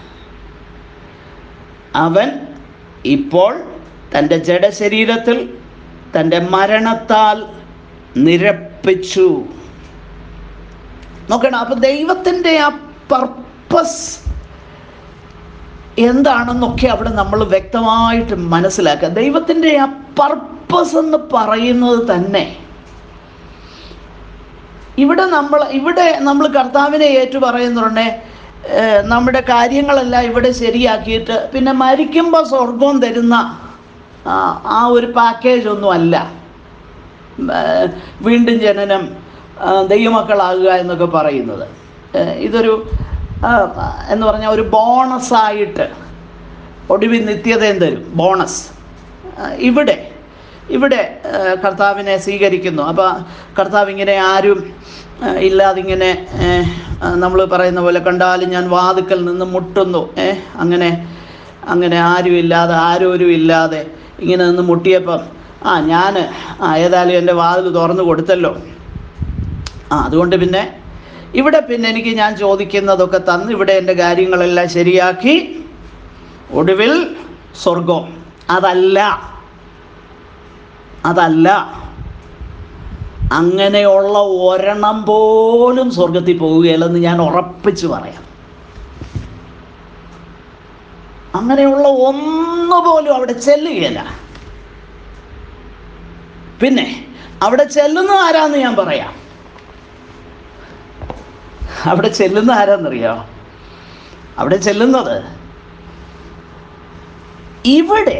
അവൻ ഇപ്പോൾ തൻ്റെ ജഡശരീരത്തിൽ തൻ്റെ മരണത്താൽ നിരപ്പിച്ചു നോക്കണം അപ്പം ദൈവത്തിൻ്റെ ആ പർപ്പസ് എന്താണെന്നൊക്കെ അവിടെ നമ്മൾ വ്യക്തമായിട്ട് മനസ്സിലാക്കുക ദൈവത്തിൻ്റെ ആ പർപ്പസ് എന്ന് പറയുന്നത് തന്നെ ഇവിടെ നമ്മൾ ഇവിടെ നമ്മൾ കർത്താവിനെ ഏറ്റു പറയുന്നുണ്ടേ നമ്മുടെ കാര്യങ്ങളെല്ലാം ഇവിടെ ശരിയാക്കിയിട്ട് പിന്നെ മരിക്കുമ്പോൾ സ്വർഗം തരുന്ന ആ, ആ ഒരു പാക്കേജ് ഒന്നും അല്ല ഏർ വീണ്ടും ജനനം ആ, ദൈവമക്കളാകുക എന്നൊക്കെ പറയുന്നത് ഏഹ് ഇതൊരു ആ, എന്ന് പറഞ്ഞാൽ ഒരു ബോണസായിട്ട് ഒടുവിൽ നിത്യതയും തരും ബോണസ് ആ, ഇവിടെ ഇവിടെ ആ, കർത്താവിനെ സ്വീകരിക്കുന്നു അപ്പോൾ കർത്താവ് ഇങ്ങനെ ആരും ആ, ഇല്ലാതിങ്ങനെ നമ്മൾ പറയുന്ന പോലെ കണ്ടാലും ഞാൻ വാതുക്കൽ നിന്ന് മുട്ടുന്നു ഏ അങ്ങനെ അങ്ങനെ ആരും ഇല്ലാതെ ആരോരും ഇല്ലാതെ ഇങ്ങനെ നിന്ന് മുട്ടിയപ്പം ആ ഞാൻ ആ ഏതായാലും എൻ്റെ വാതിൽ തുറന്നു കൊടുത്തല്ലോ ആ അതുകൊണ്ട് പിന്നെ ഇവിടെ പിന്നെ എനിക്ക് ഞാൻ ചോദിക്കുന്നതൊക്കെ തന്ന് ഇവിടെ എൻ്റെ കാര്യങ്ങളെല്ലാം ശരിയാക്കി ഒടുവിൽ സ്വർഗം അതല്ല അതല്ല അങ്ങനെയുള്ള ഒരെണ്ണം പോലും സ്വർഗത്തിൽ പോവുകയില്ലെന്ന് ഞാൻ ഉറപ്പിച്ച് പറയാം അങ്ങനെയുള്ള ഒന്ന് പോലും അവിടെ ചെല്ലുകയില്ല പിന്നെ അവിടെ ചെല്ലുന്ന ആരാന്ന് ഞാൻ പറയാം അവിടെ ചെല്ലുന്ന ആരാന്നറിയോ അവിടെ ചെല്ലുന്നത് ഇവിടെ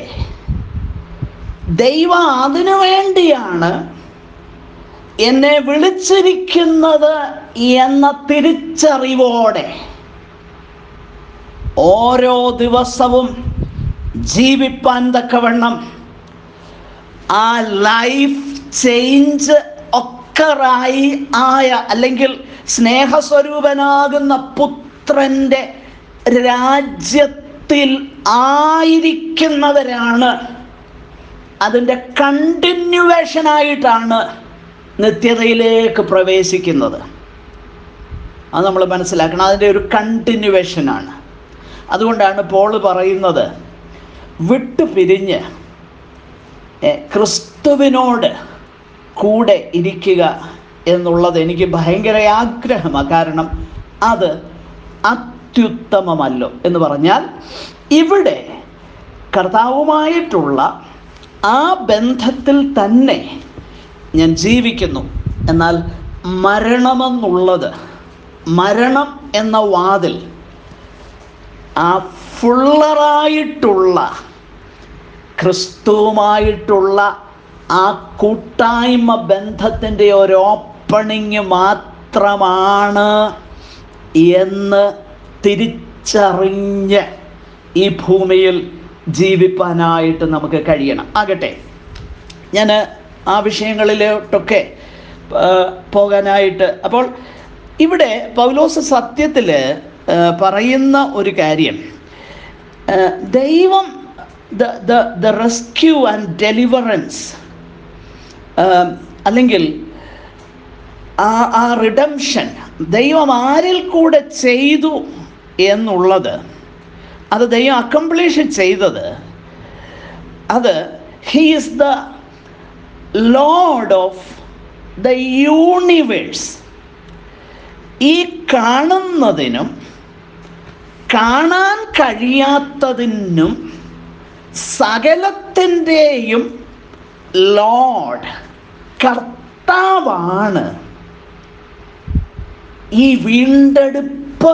ദൈവം അതിനു വേണ്ടിയാണ് എന്നെ വിളിച്ചിരിക്കുന്നത് എന്ന തിരിച്ചറിവോടെ ഓരോ ദിവസവും ജീവിപ്പാൻ തക്കവണ്ണം ആ ലൈഫ് ചേഞ്ച് ഒക്കറായി ആയ അല്ലെങ്കിൽ സ്നേഹസ്വരൂപനാകുന്ന പുത്രൻ്റെ രാജ്യത്തിൽ ആയിരിക്കുന്നവരാണ് അതിൻ്റെ കണ്ടിന്യൂവേഷനായിട്ടാണ് നിത്യതയിലേക്ക് പ്രവേശിക്കുന്നത് അത് നമ്മൾ മനസ്സിലാക്കണം അതിൻ്റെ ഒരു കണ്ടിന്യൂവേഷനാണ് അതുകൊണ്ടാണ് പോള് പറയുന്നത് വിട്ടു പിരിഞ്ഞ് ഏ, ക്രിസ്തുവിനോട് കൂടെ ഇരിക്കുക എന്നുള്ളത് എനിക്ക് ഭയങ്കര ആഗ്രഹമാണ് കാരണം അത് അത്യുത്തമമല്ലോ എന്ന് പറഞ്ഞാൽ ഇവിടെ കർത്താവുമായിട്ടുള്ള ആ ബന്ധത്തിൽ തന്നെ ഞാൻ ജീവിക്കുന്നു എന്നാൽ മരണമെന്നുള്ളത് മരണം എന്ന വാതിൽ ആ ഫുള്ളറായിട്ടുള്ള ക്രിസ്തുവുമായിട്ടുള്ള ആ കൂട്ടായ്മ ബന്ധത്തിൻ്റെ ഒരു ഓപ്പണിങ് മാത്രമാണ് എന്ന് തിരിച്ചറിഞ്ഞ് ഈ ഭൂമിയിൽ ജീവിപ്പാനായിട്ട് നമുക്ക് കഴിയണം ആകട്ടെ ഞാൻ ആ വിഷയങ്ങളിലോട്ടൊക്കെ ആ, പോകാനായിട്ട് അപ്പോൾ ഇവിടെ പൗലോസ് സത്യത്തിൽ പറയുന്ന ഒരു കാര്യം ആ, ദൈവം the the the rescue and deliverance അല്ലെങ്കിൽ ആ ആ റിഡംഷൻ ദൈവം ആരിൽ കൂടെ ചെയ്തു എന്നുള്ളത് അത് ദൈവം അക്കംപ്ലിഷ് ചെയ്തത് അത് he is the Lord of the universe ഈ കാണുന്നതിനും കാണാൻ കഴിയാത്തതിനും സകലത്തിൻ്റെയും ലോഡ് കർത്താവാണ് ഈ വീണ്ടെടുപ്പ്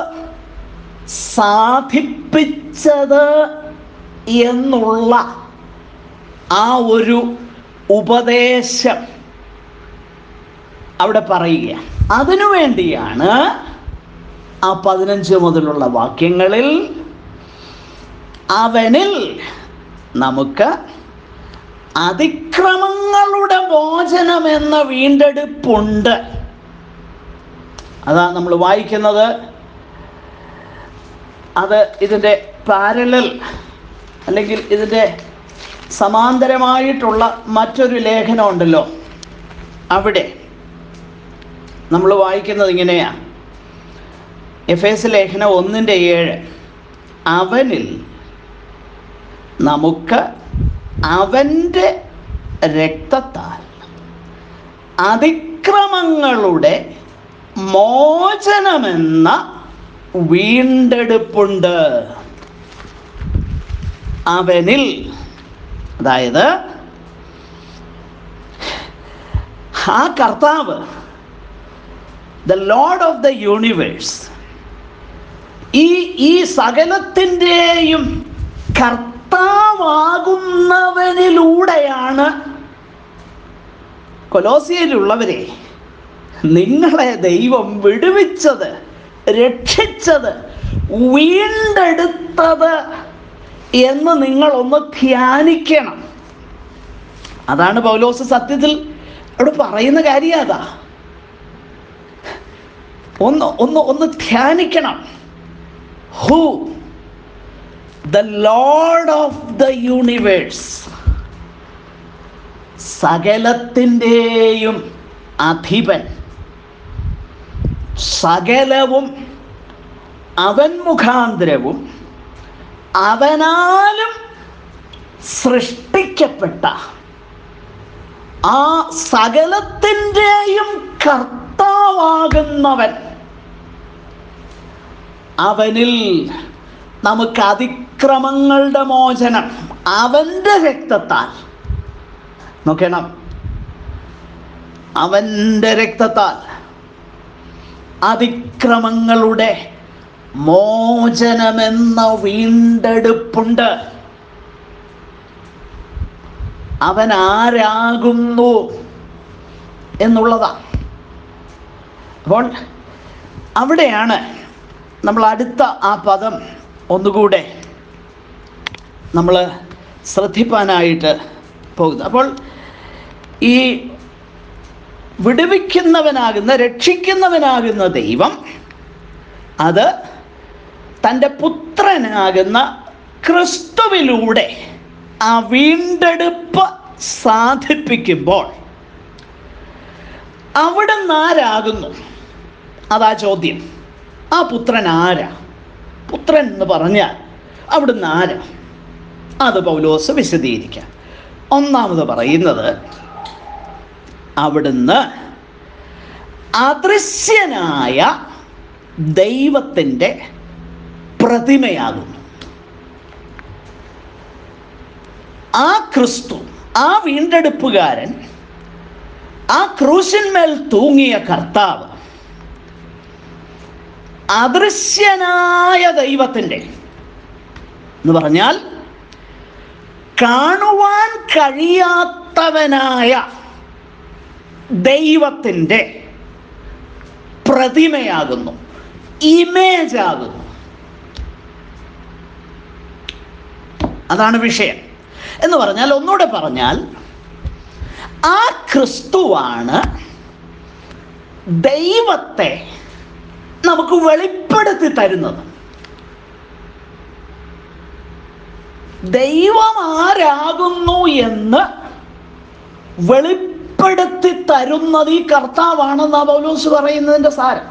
സാധിപ്പിച്ചത് എന്നുള്ള ആ ഒരു ഉപദേശം അവിടെ പറയുക അതിനു വേണ്ടിയാണ് ആ പതിനഞ്ച് മുതലുള്ള വാക്യങ്ങളിൽ അവനിൽ നമുക്ക് അതിക്രമങ്ങളുടെ മോചനം എന്ന വീണ്ടെടുപ്പുണ്ട് അതാ നമ്മൾ വായിക്കുന്നത് അത് ഇതിൻ്റെ പാരലൽ അല്ലെങ്കിൽ ഇതിൻ്റെ സമാന്തരമായിട്ടുള്ള മറ്റൊരു ലേഖനം ഉണ്ടല്ലോ അവിടെ നമ്മൾ വായിക്കുന്നത് ഇങ്ങനെയാ എഫ് എസ് ലേഖനം ഒന്നിൻ്റെ ഏഴ് അവനിൽ നമുക്ക് അവൻ്റെ രക്തത്താൽ അതിക്രമങ്ങളുടെ മോചനമെന്ന വീണ്ടെടുപ്പുണ്ട് അവനിൽ അതായത് ആ കർത്താവ് the Lord of the universe ഈ ഈ സകലത്തിൻ്റെയും കർത്താവാകുന്നവനിലൂടെയാണ് കൊലോസിയയിലുള്ളവരെ നിങ്ങളെ ദൈവം വിടുവിച്ചത് രക്ഷിച്ചത് വീണ്ടെടുത്തത് എന്ന് നിങ്ങൾ ഒന്ന് ധ്യാനിക്കണം അതാണ് പൗലോസ് സത്യത്തിൽ അവിടെ പറയുന്ന കാര്യം അതാ ഒന്ന് ഒന്ന് ഒന്ന് ധ്യാനിക്കണം who the Lord of the universe സകലത്തിൻ്റെയും അധിപൻ സകലവും അവൻ മുഖാന്തരവും അവനാലും സൃഷ്ടിക്കപ്പെട്ട ആ സകലത്തിൻ്റെയും കർത്താവാകുന്നവൻ അവനിൽ നമുക്ക് അതിക്രമങ്ങളുടെ മോചനം അവൻ്റെ രക്തത്താൽ നോക്കണം അവൻ്റെ രക്തത്താൽ അതിക്രമങ്ങളുടെ മോചനമെന്ന വീണ്ടെടുപ്പുണ്ട് അവൻ ആരാകുന്നു എന്നുള്ളതാണ് അപ്പോൾ അവിടെയാണ് നമ്മൾ അടുത്ത ആ പദം ഒന്നുകൂടെ നമ്മൾ ശ്രദ്ധിപ്പാനായിട്ട് പോകുന്നത് അപ്പോൾ ഈ വിടുവിക്കുന്നവനാകുന്ന രക്ഷിക്കുന്നവനാകുന്ന ദൈവം അത് തൻ്റെ പുത്രനാകുന്ന ക്രിസ്തുവിലൂടെ ആ വീണ്ടെടുപ്പ് സാധിപ്പിക്കുമ്പോൾ അവിടെ ആരാകുന്നു അതാ ചോദ്യം ആ പുത്രൻ ആരാ പുത്രൻ എന്ന് പറഞ്ഞാൽ അവിടുന്ന് ആരാ അത് പൗലോസ് വിശദീകരിക്കാം ഒന്നാമത് പറയുന്നത് അവിടുന്ന് അദൃശ്യനായ ദൈവത്തിൻ്റെ പ്രതിമയാകുന്നു ആ ക്രിസ്തു ആ വീണ്ടെടുപ്പുകാരൻ ആ ക്രൂശന്മേൽ തൂങ്ങിയ കർത്താവ് അദൃശ്യനായ ദൈവത്തിൻ്റെ എന്ന് പറഞ്ഞാൽ കാണുവാൻ കഴിയാത്തവനായ ദൈവത്തിൻ്റെ പ്രതിമയാകുന്നു ഇമേജ് ആകുന്നു അതാണ് വിഷയം എന്ന് പറഞ്ഞാൽ ഒന്നുകൂടെ പറഞ്ഞാൽ ആ ക്രിസ്തുവാണ് ദൈവത്തെ നമുക്ക് വെളിപ്പെടുത്തി തരുന്നത് ദൈവം ആരാകുന്നു എന്ന് വെളിപ്പെടുത്തി തരുന്നത് ഈ കർത്താവാണെന്ന് പൗലോസ് പറയുന്നതിൻ്റെ സാരം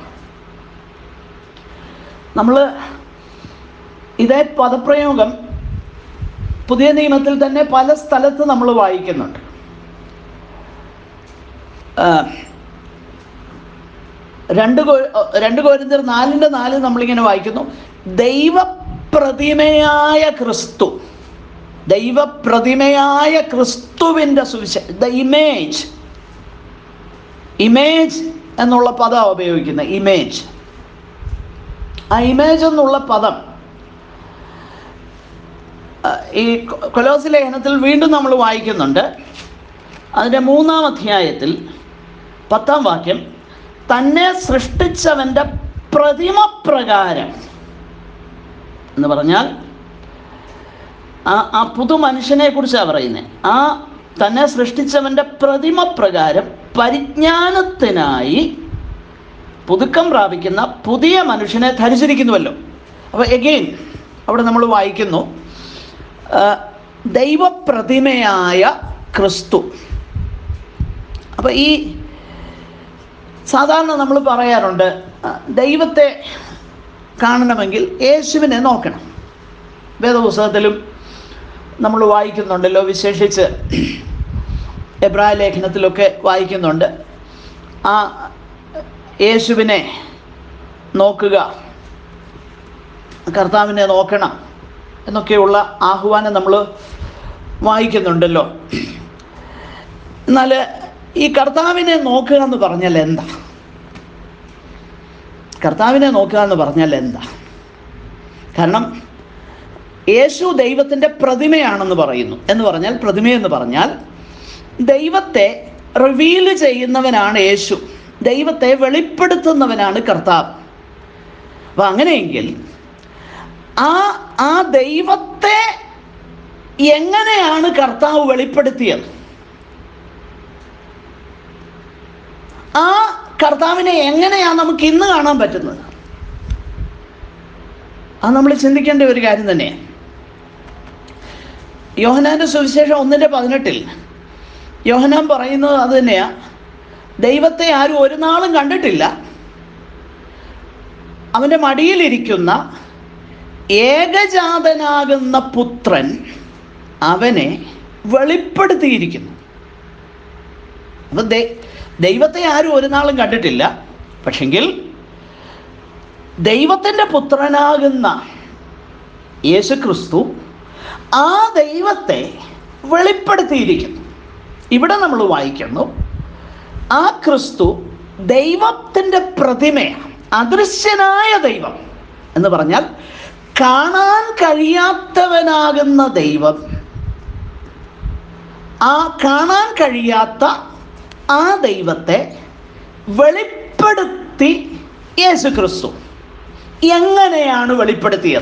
നമ്മൾ ഇതേ പദപ്രയോഗം പുതിയ നിയമത്തിൽ തന്നെ പല സ്ഥലത്ത് നമ്മൾ വായിക്കുന്നുണ്ട് ആ, രണ്ട് കോ രണ്ട് കോരിന്തർ നാലിൻ്റെ നാല് നമ്മളിങ്ങനെ വായിക്കുന്നു ദൈവപ്രതിമയായ ക്രിസ്തു ദൈവപ്രതിമയായ ക്രിസ്തുവിൻ്റെ സുവിശേഷ ദ ഇമേജ് ഇമേജ് എന്നുള്ള പദം ഉപയോഗിക്കുന്നത് ഇമേജ് ആ ഇമേജ് എന്നുള്ള പദം ആ, ഈ കൊ- കൊലോസ് ലേഖനത്തിൽ വീണ്ടും നമ്മൾ വായിക്കുന്നുണ്ട് അതിൻ്റെ മൂന്നാം അധ്യായത്തിൽ പത്താം വാക്യം തന്നെ സൃഷ്ടിച്ചവൻ്റെ പ്രതിമ പ്രകാരം എന്ന് പറഞ്ഞാൽ ആ ആ പുതു മനുഷ്യനെ കുറിച്ചാണ് പറയുന്നത് ആ തന്നെ സൃഷ്ടിച്ചവൻ്റെ പ്രതിമ പ്രകാരം പരിജ്ഞാനത്തിനായി പുതുക്കം പ്രാപിക്കുന്ന പുതിയ മനുഷ്യനെ ധരിച്ചിരിക്കുന്നുവല്ലോ അപ്പോൾ എഗെയിൻ അവിടെ നമ്മൾ വായിക്കുന്നു ആ, ദൈവപ്രതിമയായ ക്രിസ്തു അപ്പോൾ ഈ സാധാരണ നമ്മൾ പറയാറുണ്ട് ആ, ദൈവത്തെ കാണണമെങ്കിൽ യേശുവിനെ നോക്കണം വേദപുസ്തകത്തിലും നമ്മൾ വായിക്കുന്നുണ്ടല്ലോ വിശേഷിച്ച് എബ്രായ ലേഖനത്തിലൊക്കെ വായിക്കുന്നുണ്ട് ആ യേശുവിനെ നോക്കുക കർത്താവിനെ നോക്കണം എന്നൊക്കെയുള്ള ആഹ്വാനം നമ്മൾ വായിക്കുന്നുണ്ടല്ലോ എന്നാൽ ഈ കർത്താവിനെ നോക്കുക എന്ന് പറഞ്ഞാൽ എന്താ കർത്താവിനെ നോക്കുക എന്ന് പറഞ്ഞാൽ എന്താ കാരണം യേശു ദൈവത്തിൻ്റെ പ്രതിമയാണെന്ന് പറയുന്നു എന്ന് പറഞ്ഞാൽ പ്രതിമയെന്ന് പറഞ്ഞാൽ ദൈവത്തെ റിവീൽ ചെയ്യുന്നവനാണ് യേശു ദൈവത്തെ വെളിപ്പെടുത്തുന്നവനാണ് കർത്താവ് അപ്പം അങ്ങനെയെങ്കിൽ ആ ആ ദൈവത്തെ എങ്ങനെയാണ് കർത്താവ് വെളിപ്പെടുത്തിയത് ആ കർത്താവിനെ എങ്ങനെയാണ് നമുക്ക് ഇന്ന് കാണാൻ പറ്റുന്നത് അത് നമ്മൾ ചിന്തിക്കേണ്ട ഒരു കാര്യം തന്നെ യോഹനാന്റെ സുവിശേഷം ഒന്നിൻ്റെ പതിനെട്ടിൽ യോഹനാൻ പറയുന്നത് അത് തന്നെയാ ദൈവത്തെ ആരും ഒരു നാളും കണ്ടിട്ടില്ല അവൻ്റെ മടിയിലിരിക്കുന്ന ഏകജാതനാകുന്ന പുത്രൻ അവനെ വെളിപ്പെടുത്തിയിരിക്കുന്നു അപ്പം ദൈവത്തെ ആരും ഒരു നാളും കണ്ടിട്ടില്ല പക്ഷെങ്കിൽ ദൈവത്തിൻ്റെ പുത്രനാകുന്ന യേശു ക്രിസ്തു ആ ദൈവത്തെ വെളിപ്പെടുത്തിയിരിക്കുന്നു ഇവിടെ നമ്മൾ വായിക്കുന്നു ആ ക്രിസ്തു ദൈവത്തിൻ്റെ പ്രതിമയാണ് അദൃശ്യനായ ദൈവം എന്ന് പറഞ്ഞാൽ കാണാൻ കഴിയാത്തവനാകുന്ന ദൈവം ആ കാണാൻ കഴിയാത്ത ആ ദൈവത്തെ വെളിപ്പെടുത്തി യേശു ക്രിസ്തു എങ്ങനെയാണ് വെളിപ്പെടുത്തിയത്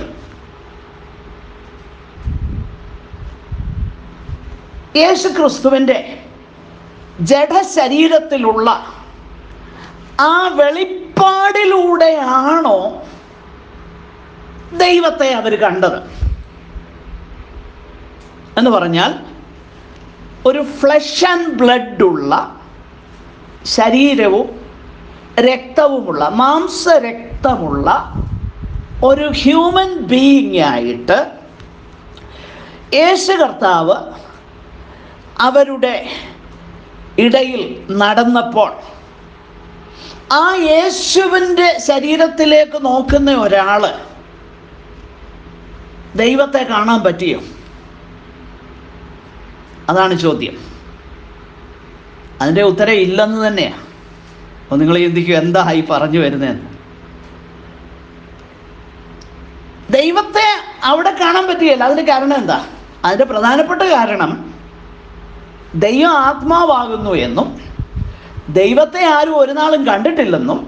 യേശു ക്രിസ്തുവിൻ്റെ ജഡശരീരത്തിലുള്ള ആ വെളിപ്പാടിലൂടെയാണോ ദൈവത്തെ അവർ കണ്ടത് എന്ന് പറഞ്ഞാൽ ഒരു ഫ്ലഷ് ആൻഡ് ബ്ലഡ് ഉള്ള ശരീരവും രക്തവുമുള്ള മാംസരക്തമുള്ള ഒരു ഹ്യൂമൻ ബീയിങ് ആയിട്ട് യേശു കർത്താവ് അവരുടെ ഇടയിൽ നടന്നപ്പോൾ ആ യേശുവിൻ്റെ ശരീരത്തിലേക്ക് നോക്കുന്ന ഒരാൾ ദൈവത്തെ കാണാൻ പറ്റിയോ അതാണ് ചോദ്യം അതിൻ്റെ ഉത്തരം ഇല്ലെന്ന് തന്നെയാണ് അപ്പോൾ നിങ്ങൾ ചിന്തിക്കും എന്താ ഈ പറഞ്ഞു വരുന്നതെന്ന് ദൈവത്തെ അവിടെ കാണാൻ പറ്റുകയില്ല അതിന് കാരണം എന്താ അതിൻ്റെ പ്രധാനപ്പെട്ട കാരണം ദൈവം ആത്മാവാകുന്നു എന്നും ദൈവത്തെ ആരും ഒരു നാളും കണ്ടിട്ടില്ലെന്നും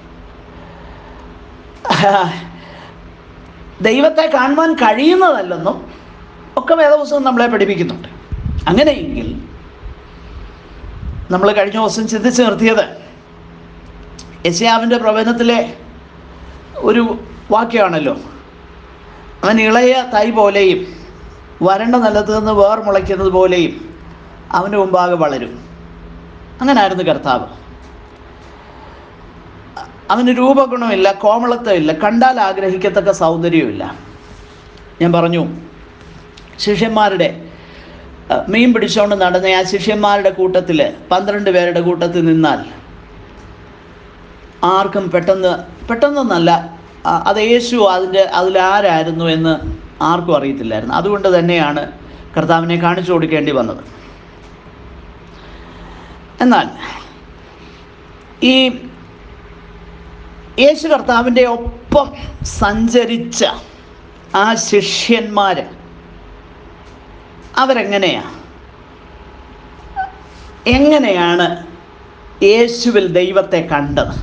ദൈവത്തെ കാണുവാൻ കഴിയുന്നതല്ലെന്നും ഒക്കെ വേദപുസ്തകം നമ്മളെ പഠിപ്പിക്കുന്നുണ്ട് അങ്ങനെയെങ്കിൽ നമ്മൾ കഴിഞ്ഞ ദിവസം ചിന്തിച്ച് നിർത്തിയത് യശയാവിൻ്റെ പ്രവചനത്തിലെ ഒരു വാക്യമാണല്ലോ അവൻ ഇളയ തൈ പോലെയും വരണ്ട നിലത്ത് നിന്ന് വേർ മുളയ്ക്കുന്നത് പോലെയും അവന് മുമ്പാകെ വളരും അങ്ങനായിരുന്നു കർത്താവ് അവന് രൂപഗുണമില്ല കോമളത്വമില്ല കണ്ടാൽ ആഗ്രഹിക്കത്തക്ക സൗന്ദര്യമില്ല ഞാൻ പറഞ്ഞു ശിഷ്യന്മാരുടെ അഹ്, മീൻ പിടിച്ചുകൊണ്ട് നടന്ന ആ ശിഷ്യന്മാരുടെ കൂട്ടത്തിൽ പന്ത്രണ്ട് പേരുടെ കൂട്ടത്തിൽ നിന്നാൽ ആർക്കും പെട്ടെന്ന് പെട്ടെന്നൊന്നല്ല അ- അത് യേശു അതിൻ്റെ അതിലാരായിരുന്നു എന്ന് ആർക്കും അറിയത്തില്ലായിരുന്നു അതുകൊണ്ട് തന്നെയാണ് കർത്താവിനെ കാണിച്ചു കൊടുക്കേണ്ടി വന്നത് എന്നാൽ ഈ യേശു കർത്താവിൻ്റെ ഒപ്പം സഞ്ചരിച്ച ആ ശിഷ്യന്മാർ അവരെങ്ങനെയാ എങ്ങനെയാണ് യേശുവിൽ ദൈവത്തെ കണ്ടത്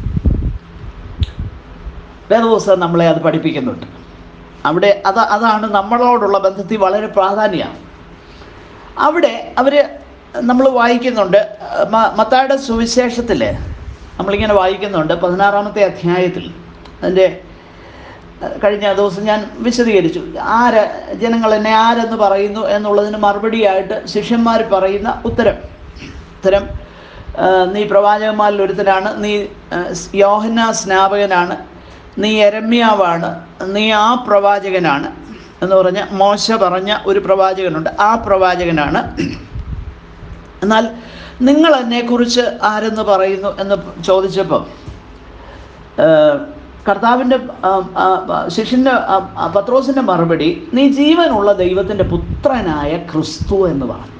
വേദപുസ്തകം നമ്മളെ അത് പഠിപ്പിക്കുന്നുണ്ട് അവിടെ അത് അതാണ് നമ്മളോടുള്ള ബന്ധത്തിൽ വളരെ പ്രാധാന്യമാണ് അവിടെ അവർ നമ്മൾ വായിക്കുന്നുണ്ട് മ- മത്തായുടെ സുവിശേഷത്തിൽ നമ്മളിങ്ങനെ വായിക്കുന്നുണ്ട് പതിനാറാമത്തെ അധ്യായത്തിൽ അതിൻ്റെ ഏഹ്, കഴിഞ്ഞ ദിവസം ഞാൻ വിശദീകരിച്ചു ആര് ജനങ്ങൾ എന്നെ ആരെന്ന് പറയുന്നു എന്നുള്ളതിന് മറുപടിയായിട്ട് ശിഷ്യന്മാർ പറയുന്ന ഉത്തരം ഉത്തരം ഏഹ്, നീ പ്രവാചകന്മാരിൽ ഒരുത്തനാണ് നീ ഏഹ്, യോഹന്ന സ്നാപകനാണ് നീ എരമ്യാവാണ് നീ ആ പ്രവാചകനാണ് എന്ന് പറഞ്ഞ മോശ പറഞ്ഞ ഒരു പ്രവാചകനുണ്ട് ആ പ്രവാചകനാണ് എന്നാൽ നിങ്ങൾ എന്നെക്കുറിച്ച് ആരെന്ന് പറയുന്നു എന്ന് ചോദിച്ചപ്പോൾ ഏഹ്, കർത്താവിൻ്റെ ശിഷ്യൻ്റെ പത്രോസിൻ്റെ മറുപടി നീ ജീവനുള്ള ദൈവത്തിൻ്റെ പുത്രനായ ക്രിസ്തു എന്ന് പറഞ്ഞു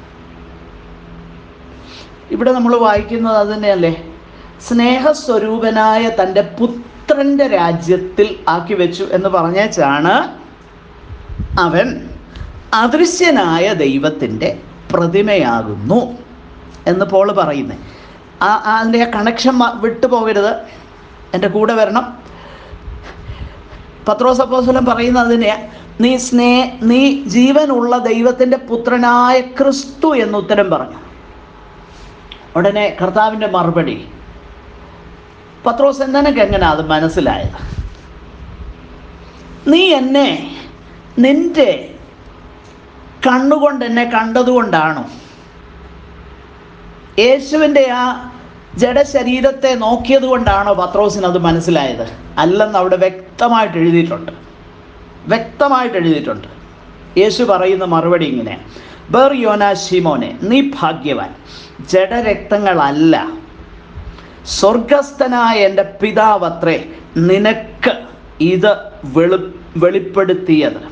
ഇവിടെ നമ്മൾ വായിക്കുന്നത് അത് തന്നെയല്ലേ സ്നേഹസ്വരൂപനായ തൻ്റെ പുത്രൻ്റെ രാജ്യത്തിൽ ആക്കി വെച്ചു എന്ന് പറഞ്ഞേച്ചാണ് അവൻ അദൃശ്യനായ ദൈവത്തിൻ്റെ പ്രതിമയാകുന്നു എന്ന് പോൾ പറയുന്നത് ആ ആ അതിൻ്റെ ആ കണക്ഷൻ വിട്ടു പോകരുത് എൻ്റെ കൂടെ വരണം പത്രോസ് അപ്പോസ്തലൻ പറയുന്നതിനെ നീ സ്നേ നീ ജീവനുള്ള ദൈവത്തിൻ്റെ പുത്രനായ ക്രിസ്തു എന്ന് ഉത്തരം പറഞ്ഞു ഉടനെ കർത്താവിൻ്റെ മറുപടി പത്രോസ് നിനക്ക് എങ്ങനെ അത് മനസ്സിലായത് നീ എന്നെ നിന്റെ കണ്ണുകൊണ്ട് എന്നെ കണ്ടതുകൊണ്ടാണോ യേശുവിൻ്റെ ആ ജഡശരീരത്തെ നോക്കിയത് കൊണ്ടാണോ പത്രോസിന് അത് മനസ്സിലായത് അല്ലെന്ന് അവിടെ വ്യക്തമായിട്ട് എഴുതിയിട്ടുണ്ട് വ്യക്തമായിട്ട് എഴുതിയിട്ടുണ്ട് യേശു പറയുന്ന മറുപടി ഇങ്ങനെ ബർ യോന ശിമോനെ നീ ഭാഗ്യവാൻ ജഡരക്തങ്ങളല്ല സ്വർഗസ്ഥനായ എൻ്റെ പിതാവത്രേ നിനക്ക് ഇത് വെളു വെളിപ്പെടുത്തിയത്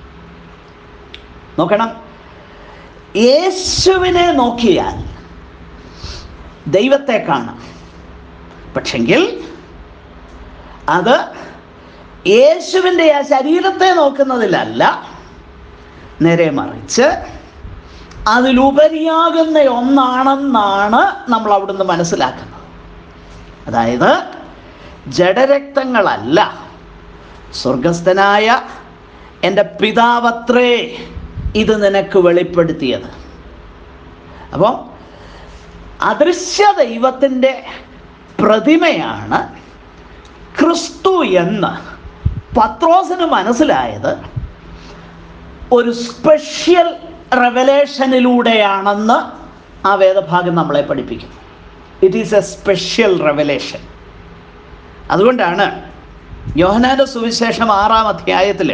നോക്കണം യേശുവിനെ നോക്കിയാൽ ദൈവത്തെ കാണാം പക്ഷെങ്കിൽ അത് യേശുവിൻ്റെ ആ ശരീരത്തെ നോക്കുന്നതിലല്ല നേരെ മറിച്ച് അതിലുപരിയാകുന്ന ഒന്നാണെന്നാണ് നമ്മൾ അവിടുന്ന് മനസ്സിലാക്കുന്നത് അതായത് ജഡരക്തങ്ങളല്ല സ്വർഗസ്ഥനായ എൻ്റെ പിതാവത്രേ ഇത് നിനക്ക് വെളിപ്പെടുത്തിയത് അപ്പോൾ അദൃശ്യ ദൈവത്തിൻ്റെ പ്രതിമയാണ് ക്രിസ്തു എന്ന് പത്രോസിന് മനസ്സിലായത് ഒരു സ്പെഷ്യൽ റെവലേഷനിലൂടെയാണെന്ന് ആ വേദഭാഗം നമ്മളെ പഠിപ്പിക്കുന്നു it is a special revelation അതുകൊണ്ടാണ് യോഹനാന്റെ സുവിശേഷം ആറാം അധ്യായത്തിൽ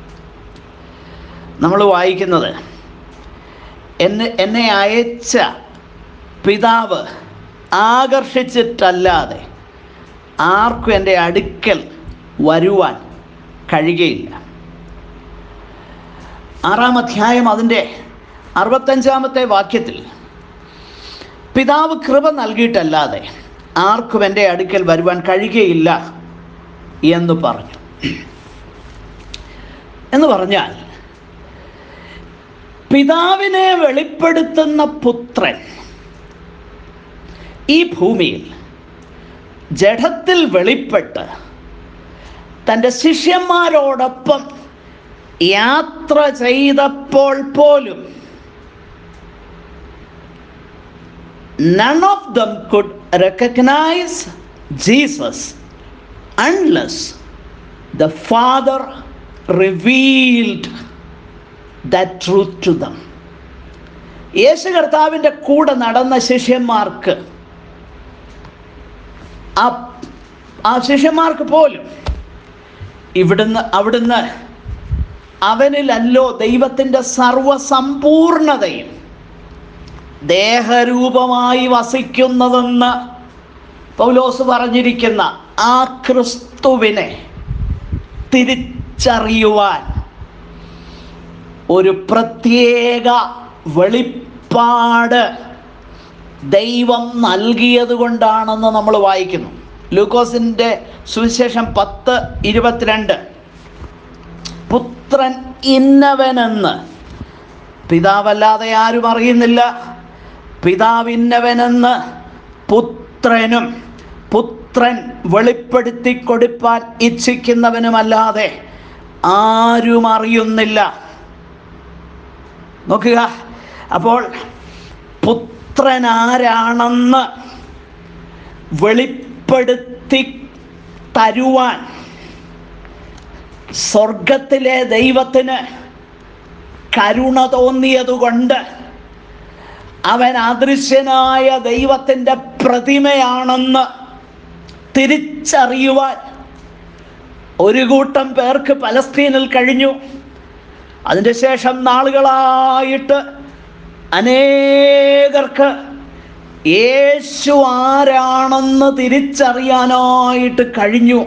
നമ്മൾ വായിക്കുന്നത് എന്നെ എന്നെ അയച്ച പിതാവ് ആകർഷിച്ചിട്ടല്ലാതെ ആർക്കും എൻ്റെ അടുക്കൽ വരുവാൻ കഴിയുകയില്ല ആറാം അധ്യായം അതിൻ്റെ അറുപത്തഞ്ചാമത്തെ വാക്യത്തിൽ പിതാവ് കൃപ നൽകിയിട്ടല്ലാതെ ആർക്കും എൻ്റെ അടുക്കൽ വരുവാൻ കഴിയുകയില്ല എന്ന് പറഞ്ഞു എന്ന് പറഞ്ഞാൽ പിതാവിനെ വെളിപ്പെടുത്തുന്ന പുത്രൻ ഈ ഭൂമിയിൽ ജഡത്തിൽ വെളിപ്പെട്ട് തൻ്റെ ശിഷ്യന്മാരോടൊപ്പം യാത്ര ചെയ്തപ്പോൾ പോലും none of them could recognize Jesus unless the Father revealed that truth to them. യേശു കർത്താവിൻ്റെ കൂടെ നടന്ന ശിഷ്യന്മാർക്ക് ആ ആ ശിഷ്യന്മാർക്ക് പോലും ഇവിടുന്ന് അവിടുന്ന് അവനിലല്ലോ ദൈവത്തിൻ്റെ സർവസമ്പൂർണതയും ദേഹരൂപമായി വസിക്കുന്നതെന്ന് പൗലോസ് പറഞ്ഞിരിക്കുന്ന ആ ക്രിസ്തുവിനെ തിരിച്ചറിയുവാൻ ഒരു പ്രത്യേക വെളിപ്പാട് ദൈവം നൽകിയത് കൊണ്ടാണെന്ന് നമ്മൾ വായിക്കുന്നു ലൂക്കോസിൻ്റെ സുവിശേഷം പത്ത് ഇരുപത്തിരണ്ട് പുത്രൻ ഇന്നവനെന്ന് പിതാവല്ലാതെ ആരും അറിയുന്നില്ല പിതാവിന്നവനെന്ന് പുത്രനും പുത്രൻ വെളിപ്പെടുത്തി കൊടുപ്പാൻ ഇച്ഛിക്കുന്നവനുമല്ലാതെ ആരും അറിയുന്നില്ല നോക്കുക അപ്പോൾ പുത്രൻ ആരാണെന്ന് വെളിപ്പെടുത്തി തരുവാൻ സ്വർഗത്തിലെ ദൈവത്തിന് കരുണ തോന്നിയതുകൊണ്ട് അവൻ അദൃശ്യനായ ദൈവത്തിൻ്റെ പ്രതിമയാണെന്ന് തിരിച്ചറിയുവാൻ ഒരു കൂട്ടം പേർക്ക് പലസ്തീനിൽ കഴിഞ്ഞു അതിൻ്റെ ശേഷം നാളുകളായിട്ട് അനേകർക്ക് യേശു ആരാണെന്ന് തിരിച്ചറിയാനായിട്ട് കഴിഞ്ഞു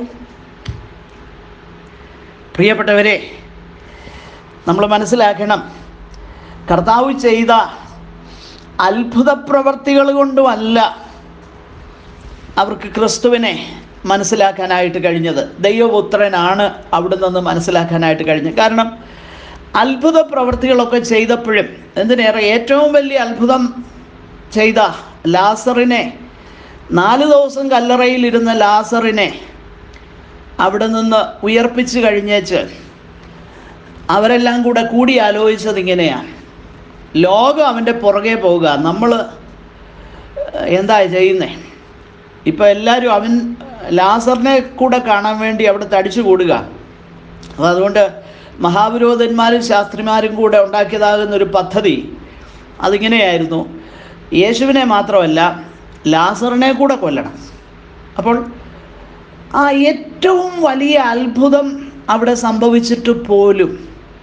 പ്രിയപ്പെട്ടവരെ നമ്മൾ മനസ്സിലാക്കണം കർത്താവ് ചെയ്ത അത്ഭുത പ്രവർത്തികൾ കൊണ്ടുമല്ല അവർക്ക് ക്രിസ്തുവിനെ മനസ്സിലാക്കാനായിട്ട് കഴിഞ്ഞത് ദൈവപുത്രനാണ് അവിടെ നിന്ന് മനസ്സിലാക്കാനായിട്ട് കഴിഞ്ഞത് കാരണം അത്ഭുത പ്രവർത്തികളൊക്കെ ചെയ്തപ്പോഴും എന്തിനേറെ ഏറ്റവും വലിയ അത്ഭുതം ചെയ്ത ലാസറിനെ നാല് ദിവസം കല്ലറയിലിരുന്ന ലാസറിനെ അവിടെ നിന്ന് ഉയർപ്പിച്ച് കഴിഞ്ഞേച്ച് അവരെല്ലാം കൂടെ കൂടി ആലോചിച്ചത് ഇങ്ങനെയാണ് ലോകം അവൻ്റെ പുറകെ പോവുക നമ്മൾ എന്താ ചെയ്യുന്നേ ഇപ്പം എല്ലാവരും അവൻ ലാസറിനെ കൂടെ കാണാൻ വേണ്ടി അവിടെ തടിച്ചു കൂടുക അപ്പോൾ അതുകൊണ്ട് മഹാപുരോധന്മാരും ശാസ്ത്രിമാരും കൂടെ ഉണ്ടാക്കിയതാകുന്ന ഒരു പദ്ധതി അതിങ്ങനെയായിരുന്നു യേശുവിനെ മാത്രമല്ല ലാസറിനെ കൂടെ കൊല്ലണം അപ്പോൾ ആ ഏറ്റവും വലിയ അത്ഭുതം അവിടെ സംഭവിച്ചിട്ട് പോലും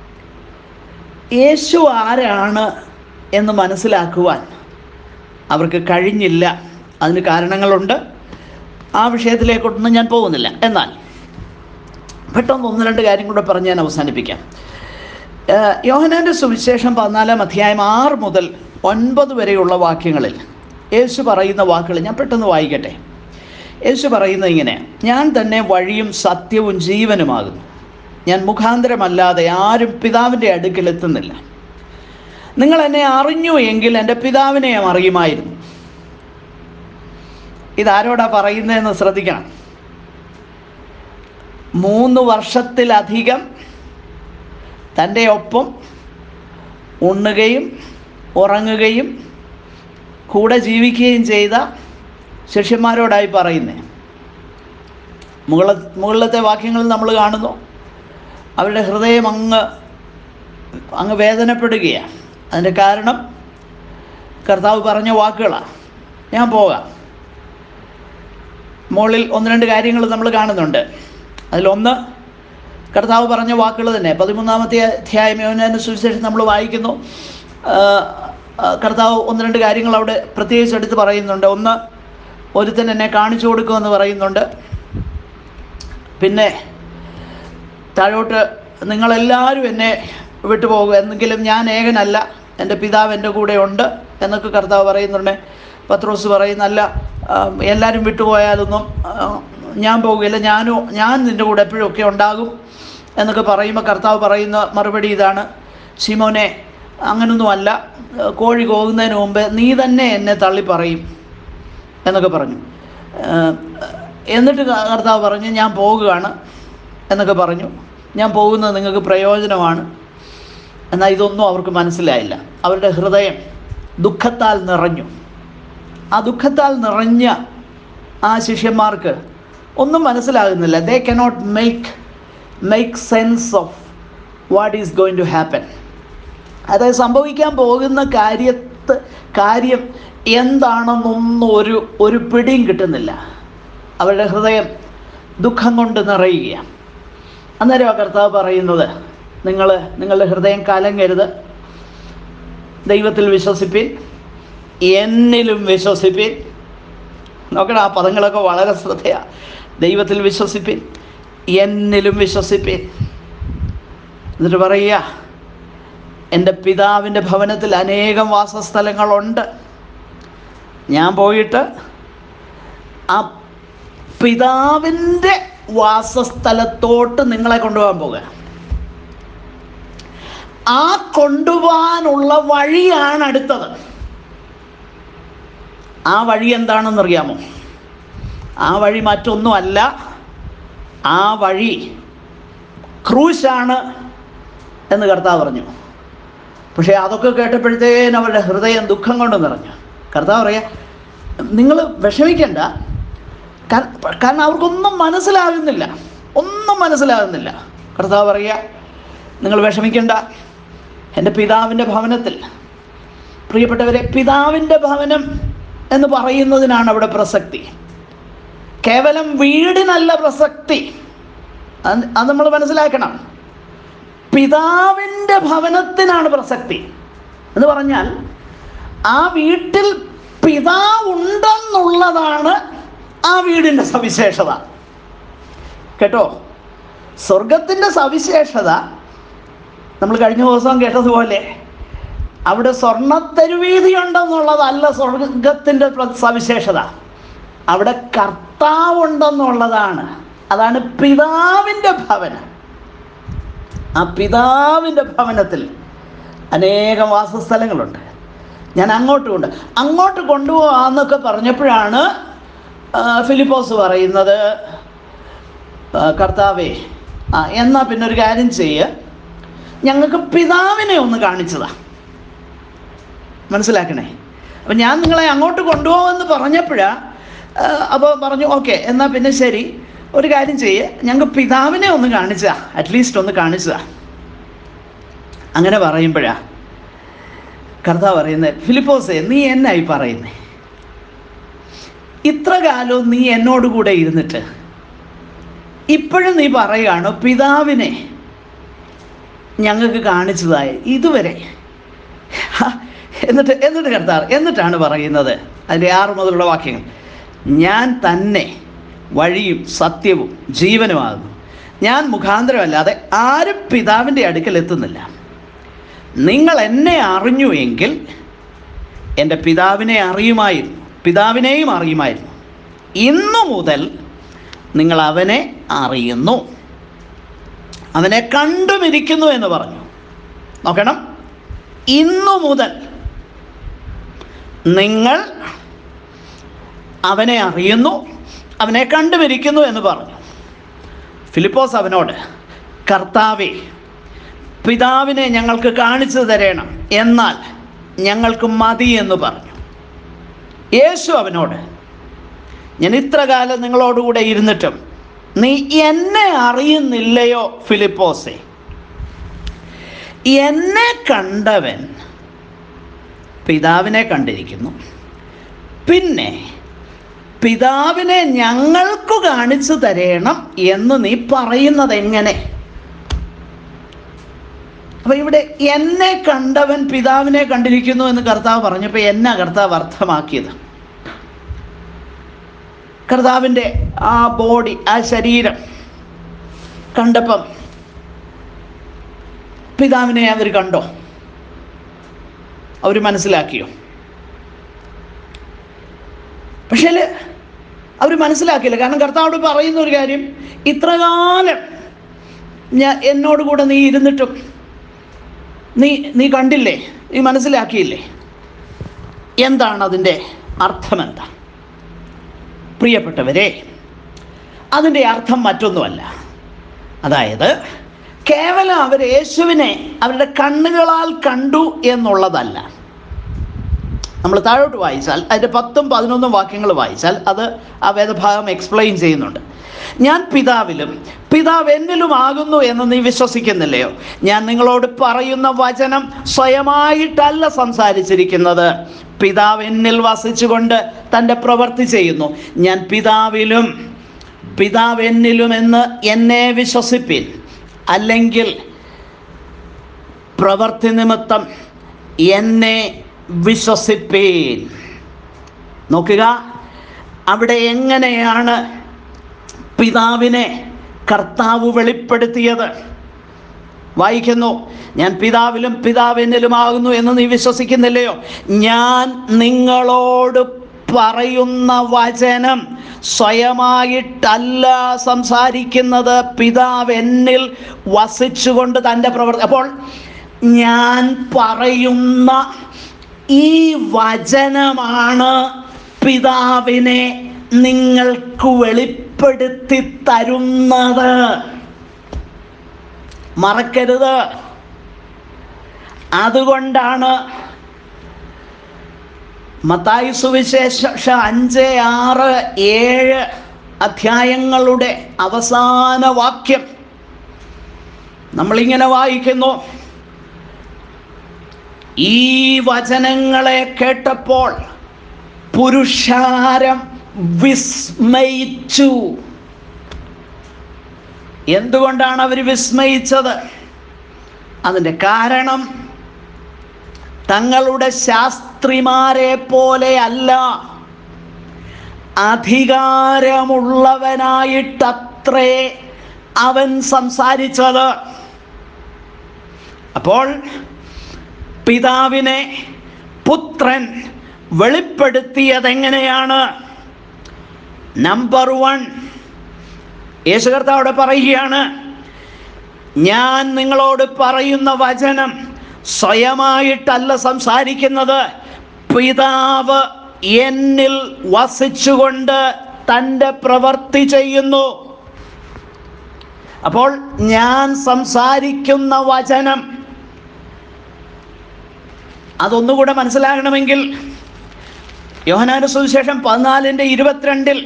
യേശു ആരാണ് എന്ന് മനസ്സിലാക്കുവാൻ അവർക്ക് കഴിഞ്ഞില്ല അതിന് കാരണങ്ങളുണ്ട് ആ വിഷയത്തിലേക്കൊട്ടൊന്നും ഞാൻ പോകുന്നില്ല എന്നാൽ പെട്ടെന്ന് ഒന്ന് രണ്ട് കാര്യം കൂടെ പറഞ്ഞ് ഞാൻ അവസാനിപ്പിക്കാം ഏഹ് യോഹനാൻ്റെ സുവിശേഷം പതിനാലാം അധ്യായം ആറ് മുതൽ ഒൻപത് വരെയുള്ള വാക്യങ്ങളിൽ യേശു പറയുന്ന വാക്കുകൾ ഞാൻ പെട്ടെന്ന് വായിക്കട്ടെ യേശു പറയുന്നത് ഇങ്ങനെ ഞാൻ തന്നെ വഴിയും സത്യവും ജീവനുമാകുന്നു ഞാൻ മുഖാന്തരമല്ലാതെ ആരും പിതാവിൻ്റെ അടുക്കൽ എത്തുന്നില്ല നിങ്ങൾ എന്നെ അറിഞ്ഞു എങ്കിൽ എൻ്റെ പിതാവിനെയും അറിയുമായിരുന്നു ഇതാരോടാ പറയുന്നതെന്ന് ശ്രദ്ധിക്കണം മൂന്ന് വർഷത്തിലധികം തൻ്റെ ഒപ്പം ഉണ്ണുകയും ഉറങ്ങുകയും കൂടെ ജീവിക്കുകയും ചെയ്ത ശിഷ്യന്മാരോടായി പറയുന്നത് മുകള മുകളിലത്തെ വാക്യങ്ങളിൽ നമ്മൾ കാണുന്നു അവരുടെ ഹൃദയം അങ്ങ് അങ്ങ് വേദനപ്പെടുകയാണ് അതിൻ്റെ കാരണം കർത്താവ് പറഞ്ഞ വാക്കുകളാണ് ഞാൻ പോകാം മുകളിൽ ഒന്ന് രണ്ട് കാര്യങ്ങൾ നമ്മൾ കാണുന്നുണ്ട് അതിലൊന്ന് കർത്താവ് പറഞ്ഞ വാക്കുകൾ തന്നെ പതിമൂന്നാമത്തെ അധ്യായം യോഹന്നാന്റെ സുവിശേഷം നമ്മൾ വായിക്കുന്നു ആ, ആ, കർത്താവ് ഒന്ന് രണ്ട് കാര്യങ്ങൾ അവിടെ പ്രത്യേകിച്ച് എടുത്ത് പറയുന്നുണ്ട് ഒന്ന് ഒരുത്തൻ എന്നെ കാണിച്ചു കൊടുക്കുമെന്ന് പറയുന്നുണ്ട് പിന്നെ താഴോട്ട് നിങ്ങളെല്ലാവരും എന്നെ വിട്ടുപോകുക എന്നെങ്കിലും ഞാൻ ഏകനല്ല എൻ്റെ പിതാവ് എൻ്റെ കൂടെ ഉണ്ട് എന്നൊക്കെ കർത്താവ് പറയുന്നുണ്ട് പത്രോസ് പറയുന്നല്ല എല്ലാവരും വിട്ടുപോയാലൊന്നും ആ, ഞാൻ പോകുകയില്ല ഞാനും ഞാൻ നിൻ്റെ കൂടെ എപ്പോഴും ഒക്കെ ഉണ്ടാകും എന്നൊക്കെ പറയുമ്പോൾ കർത്താവ് പറയുന്ന മറുപടി ഇതാണ് ശിമോനെ അങ്ങനൊന്നുമല്ല ആ, കോഴി പോകുന്നതിന് മുമ്പ് നീ തന്നെ എന്നെ തള്ളി പറയും എന്നൊക്കെ പറഞ്ഞു ആ, എന്നിട്ട് കർത്താവ് പറഞ്ഞു ഞാൻ പോകുകയാണ് എന്നൊക്കെ പറഞ്ഞു ഞാൻ പോകുന്നത് നിങ്ങൾക്ക് പ്രയോജനമാണ് എന്നാൽ ഇതൊന്നും അവർക്ക് മനസ്സിലായില്ല അവരുടെ ഹൃദയം ദുഃഖത്താൽ നിറഞ്ഞു ആ ദുഃഖത്താൽ നിറഞ്ഞ ആ ശിഷ്യന്മാർക്ക് ഒന്നും മനസ്സിലാകുന്നില്ല they cannot make make sense of what is going to happen അതായത് സംഭവിക്കാൻ പോകുന്ന കാര്യത്ത് കാര്യം എന്താണെന്നൊന്നും ഒരു ഒരു പിടിയും കിട്ടുന്നില്ല അവരുടെ ഹൃദയം ദുഃഖം കൊണ്ട് നിറയുകയാണ് അന്നേരം ആ കർത്താവ് പറയുന്നത് നിങ്ങൾ നിങ്ങളുടെ ഹൃദയം കലങ്ങരുത് ദൈവത്തിൽ വിശ്വസിപ്പിൻ എന്നിലും വിശ്വസിപ്പിൻ നോക്കണം ആ പദങ്ങളൊക്കെ വളരെ ശ്രദ്ധയാണ് ദൈവത്തിൽ വിശ്വസിപ്പിൻ എന്നിലും വിശ്വസിപ്പിൻ എന്നിട്ട് പറയുക എൻ്റെ പിതാവിൻ്റെ ഭവനത്തിൽ അനേകം വാസസ്ഥലങ്ങളുണ്ട് ഞാൻ പോയിട്ട് ആ പിതാവിൻ്റെ വാസസ്ഥലത്തോട്ട് നിങ്ങളെ കൊണ്ടുപോകാൻ പോകുക ആ കൊണ്ടുപോകാനുള്ള വഴിയാണ് അടുത്തത് ആ വഴി എന്താണെന്നറിയാമോ ആ വഴി മറ്റൊന്നുമല്ല ആ വഴി ക്രൂശാണ് എന്ന് കർത്താവ് പറഞ്ഞു പക്ഷേ അതൊക്കെ കേട്ടപ്പോഴത്തേനും അവരുടെ ഹൃദയം ദുഃഖം കൊണ്ട് നിറഞ്ഞു കർത്താവ് പറയാ നിങ്ങൾ വിഷമിക്കണ്ട കാര- കാരണം അവർക്കൊന്നും മനസ്സിലാകുന്നില്ല ഒന്നും മനസ്സിലാകുന്നില്ല കർത്താവ് പറയുക നിങ്ങൾ വിഷമിക്കണ്ട എൻ്റെ പിതാവിൻ്റെ ഭവനത്തിൽ പ്രിയപ്പെട്ടവരെ പിതാവിൻ്റെ ഭവനം എന്ന് പറയുന്നതിനാണ് അവിടെ പ്രസക്തി കേവലം വീടിനല്ല പ്രസക്തി അത് അത് നമ്മൾ മനസ്സിലാക്കണം പിതാവിൻ്റെ ഭവനത്തിനാണ് പ്രസക്തി എന്ന് പറഞ്ഞാൽ ആ വീട്ടിൽ പിതാവുണ്ടെന്നുള്ളതാണ് ആ വീടിൻ്റെ സവിശേഷത കേട്ടോ സ്വർഗത്തിൻ്റെ സവിശേഷത നമ്മൾ കഴിഞ്ഞ ദിവസം കേട്ടതുപോലെ അവിടെ സ്വർണ്ണത്തരുവീതി ഉണ്ടെന്നുള്ളതല്ല സ്വർഗത്തിൻ്റെ പ്ര- സവിശേഷത അവിടെ കർത്താവുണ്ടെന്നുള്ളതാണ് അതാണ് പിതാവിൻ്റെ ഭവനം ആ പിതാവിൻ്റെ ഭവനത്തിൽ അനേകം വാസസ്ഥലങ്ങളുണ്ട് ഞാൻ അങ്ങോട്ട് കൊണ്ട് അങ്ങോട്ട് കൊണ്ടുപോകാന്നൊക്കെ പറഞ്ഞപ്പോഴാണ് ആ, ഫിലിപ്പോസ് പറയുന്നത് ആ, കർത്താവേ ആ എന്നാൽ പിന്നെ ഒരു കാര്യം ചെയ്യ് ഞങ്ങൾക്ക് പിതാവിനെ ഒന്ന് കാണിച്ചതാ മനസ്സിലാക്കണേ അപ്പം ഞാൻ നിങ്ങളെ അങ്ങോട്ട് കൊണ്ടുപോകുമെന്ന് പറഞ്ഞപ്പോഴാ അപ്പോൾ പറഞ്ഞു ഓക്കെ എന്നാൽ പിന്നെ ശരി ഒരു കാര്യം ചെയ്യ് ഞങ്ങൾക്ക് പിതാവിനെ ഒന്ന് കാണിച്ചതാ അറ്റ്ലീസ്റ്റ് ഒന്ന് കാണിച്ചതാ അങ്ങനെ പറയുമ്പോഴാ കർത്താവ് പറയുന്നത് ഫിലിപ്പോസേ നീ എന്നായി പറയുന്നേ ഇത്ര കാലവും നീ എന്നോട് കൂടെ ഇരുന്നിട്ട് ഇപ്പോഴും നീ പറയുകയാണ് പിതാവിനെ ഞങ്ങൾക്ക് കാണിച്ചതായി ഇതുവരെ ഹ, എന്നിട്ട് എന്നിട്ട് കർത്താവ് എന്നിട്ടാണ് പറയുന്നത് അതിൻ്റെ ആറ് മുതലുള്ള വാക്യങ്ങൾ ഞാൻ തന്നെ വഴിയും സത്യവും ജീവനുമാകുന്നു ഞാൻ മുഖാന്തരമല്ലാതെ ആരും പിതാവിൻ്റെ അടുക്കൽ എത്തുന്നില്ല നിങ്ങൾ എന്നെ അറിഞ്ഞു എങ്കിൽ എൻ്റെ പിതാവിനെ അറിയുമായിരുന്നു പിതാവിനെയും അറിയുമായിരുന്നു ഇന്നു മുതൽ നിങ്ങൾ അവനെ അറിയുന്നു അവനെ കണ്ടുമിരിക്കുന്നു എന്ന് പറഞ്ഞു നോക്കണം ഇന്നു മുതൽ നിങ്ങൾ അവനെ അറിയുന്നു അവനെ കണ്ടുമിരിക്കുന്നു എന്ന് പറഞ്ഞു ഫിലിപ്പോസ് അവനോട് കർത്താവേ പിതാവിനെ ഞങ്ങൾക്ക് കാണിച്ചു തരണം എന്നാൽ ഞങ്ങൾക്ക് മതി എന്ന് പറഞ്ഞു യേശു അവനോട് ഞാൻ ഇത്ര കാലം നിങ്ങളോടുകൂടെ ഇരുന്നിട്ടും നീ എന്നെ അറിയുന്നില്ലയോ ഫിലിപ്പോസെ എന്നെ കണ്ടവൻ പിതാവിനെ കണ്ടിരിക്കുന്നു പിന്നെ പിതാവിനെ ഞങ്ങൾക്ക് കാണിച്ചു തരേണം എന്ന് നീ പറയുന്നത് എങ്ങനെ അപ്പൊ ഇവിടെ എന്നെ കണ്ടവൻ പിതാവിനെ കണ്ടിരിക്കുന്നു എന്ന് കർത്താവ് പറഞ്ഞപ്പോൾ എന്നാ കർത്താവ് അർത്ഥമാക്കിയത് കർത്താവിൻ്റെ ആ ബോഡി ആ ശരീരം കണ്ടപ്പം പിതാവിനെ അവർ കണ്ടോ അവർ മനസ്സിലാക്കിയോ പക്ഷേ അവർ മനസ്സിലാക്കിയില്ല കാരണം കർത്താവോട് പറയുന്ന ഒരു കാര്യം ഇത്രകാലം ഞാൻ എന്നോട് കൂടെ നീ ഇരുന്നിട്ടും നീ നീ കണ്ടില്ലേ നീ മനസ്സിലാക്കിയില്ലേ എന്താണ് അതിൻ്റെ അർത്ഥമെന്താ പ്രിയപ്പെട്ടവരെ അതിൻ്റെ അർത്ഥം മറ്റൊന്നുമല്ല അതായത് കേവലം അവർ യേശുവിനെ അവരുടെ കണ്ണുകളാൽ കണ്ടു എന്നുള്ളതല്ല നമ്മൾ താഴോട്ട് വായിച്ചാൽ അതിൻ്റെ പത്തും പതിനൊന്നും വാക്യങ്ങൾ വായിച്ചാൽ അത് ആ വേദഭാഗം എക്സ്പ്ലെയിൻ ചെയ്യുന്നുണ്ട് ഞാൻ പിതാവിലും പിതാവ് എന്നിലും ആകുന്നു എന്ന് നീ വിശ്വസിക്കുന്നില്ലയോ ഞാൻ നിങ്ങളോട് പറയുന്ന വചനം സ്വയമായിട്ടല്ല സംസാരിച്ചിരിക്കുന്നത് പിതാവ് എന്നിൽ വസിച്ചുകൊണ്ട് തൻ്റെ പ്രവൃത്തി ചെയ്യുന്നു ഞാൻ പിതാവിലും പിതാവ് എന്നിലും എന്ന് എന്നെ വിശ്വസിപ്പിൻ അല്ലെങ്കിൽ പ്രവൃത്തി നിമിത്തം എന്നെ വിശ്വസിപ്പീൻ നോക്കുക അവിടെ എങ്ങനെയാണ് പിതാവിനെ കർത്താവ് വെളിപ്പെടുത്തിയത് വായിക്കുന്നു ഞാൻ പിതാവിലും പിതാവ് എന്നിലുമാകുന്നു എന്ന് നീ വിശ്വസിക്കുന്നില്ലയോ ഞാൻ നിങ്ങളോട് പറയുന്ന വചനം സ്വയമായിട്ടല്ല സംസാരിക്കുന്നത് പിതാവ് എന്നിൽ വസിച്ചുകൊണ്ട് തൻ്റെ പ്രവർത്തി അപ്പോൾ ഞാൻ പറയുന്ന ഈ വചനമാണ് പിതാവിനെ നിങ്ങൾക്ക് വെളിപ്പെടുത്തി തരുന്നത് മറക്കരുത് അതുകൊണ്ടാണ് മത്തായി സുവിശേഷ അഞ്ച് ആറ് ഏഴ് അധ്യായങ്ങളുടെ അവസാന വാക്യം നമ്മളിങ്ങനെ വായിക്കുന്നു ഈ വചനങ്ങളെ കേട്ടപ്പോൾ പുരുഷാരം വിസ്മയിച്ചു എന്തുകൊണ്ടാണ് അവർ വിസ്മയിച്ചത് അതിൻ്റെ കാരണം തങ്ങളുടെ ശാസ്ത്രിമാരെ പോലെ അല്ല അധികാരമുള്ളവനായിട്ടത്രേ അവൻ സംസാരിച്ചത് അപ്പോൾ പിതാവിനെ പുത്രൻ വെളിപ്പെടുത്തിയത് എങ്ങനെയാണ് നമ്പർ വൺ യേശു കർത്താവ് പറയുകയാണ് ഞാൻ നിങ്ങളോട് പറയുന്ന വചനം സ്വയമായിട്ടല്ല സംസാരിക്കുന്നത് പിതാവ് എന്നിൽ വസിച്ചുകൊണ്ട് തൻ്റെ പ്രവൃത്തി ചെയ്യുന്നു അപ്പോൾ ഞാൻ സംസാരിക്കുന്ന വചനം അതൊന്നുകൂടെ മനസ്സിലാകണമെങ്കിൽ യോഹനാന സുവിശേഷം പതിനാലിൻ്റെ ഇരുപത്തിരണ്ടിൽ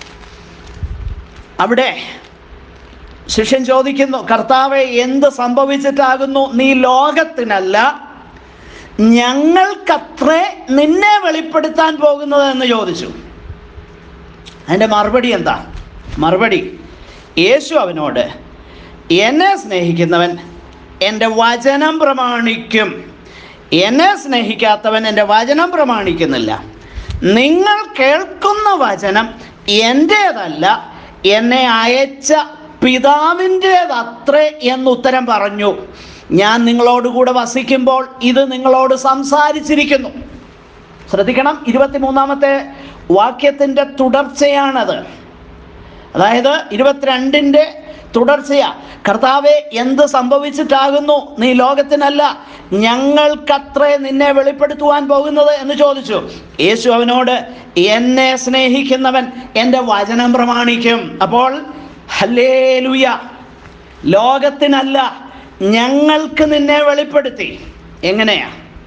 അവിടെ ശിഷ്യൻ ചോദിക്കുന്നു കർത്താവെ എന്ത് സംഭവിച്ചിട്ടാകുന്നു നീ ലോകത്തിനല്ല ഞങ്ങൾക്കത്രേ നിന്നെ വെളിപ്പെടുത്താൻ പോകുന്നത് എന്ന് ചോദിച്ചു അതിൻ്റെ മറുപടി എന്താ മറുപടി യേശു അവനോട് എന്നെ സ്നേഹിക്കുന്നവൻ എൻ്റെ വചനം പ്രമാണിക്കും എന്നെ സ്നേഹിക്കാത്തവൻ എൻ്റെ വചനം പ്രമാണിക്കുന്നില്ല നിങ്ങൾ കേൾക്കുന്ന വചനം എൻ്റേതല്ല എന്നെ അയച്ച പിതാവിൻ്റേതത്രേ എന്നുത്തരം പറഞ്ഞു ഞാൻ നിങ്ങളോടുകൂടെ വസിക്കുമ്പോൾ ഇത് നിങ്ങളോട് സംസാരിച്ചിരിക്കുന്നു ശ്രദ്ധിക്കണം ഇരുപത്തിമൂന്നാമത്തെ വാക്യത്തിൻ്റെ തുടർച്ചയാണത് അതായത് ഇരുപത്തിരണ്ടിൻ്റെ തുടർച്ചയാ കർത്താവെ എന്ത് സംഭവിച്ചിട്ടാകുന്നു നീ ലോകത്തിനല്ല ഞങ്ങൾക്കത്രേ നിന്നെ വെളിപ്പെടുത്തുവാൻ പോകുന്നത് എന്ന് ചോദിച്ചു യേശു അവനോട് എന്നെ സ്നേഹിക്കുന്നവൻ എൻ്റെ വചനം പ്രമാണിക്കും അപ്പോൾ ഹല്ലേലൂയ ലോകത്തിനല്ല ഞങ്ങൾക്ക് നിന്നെ വെളിപ്പെടുത്തി എങ്ങനെയാ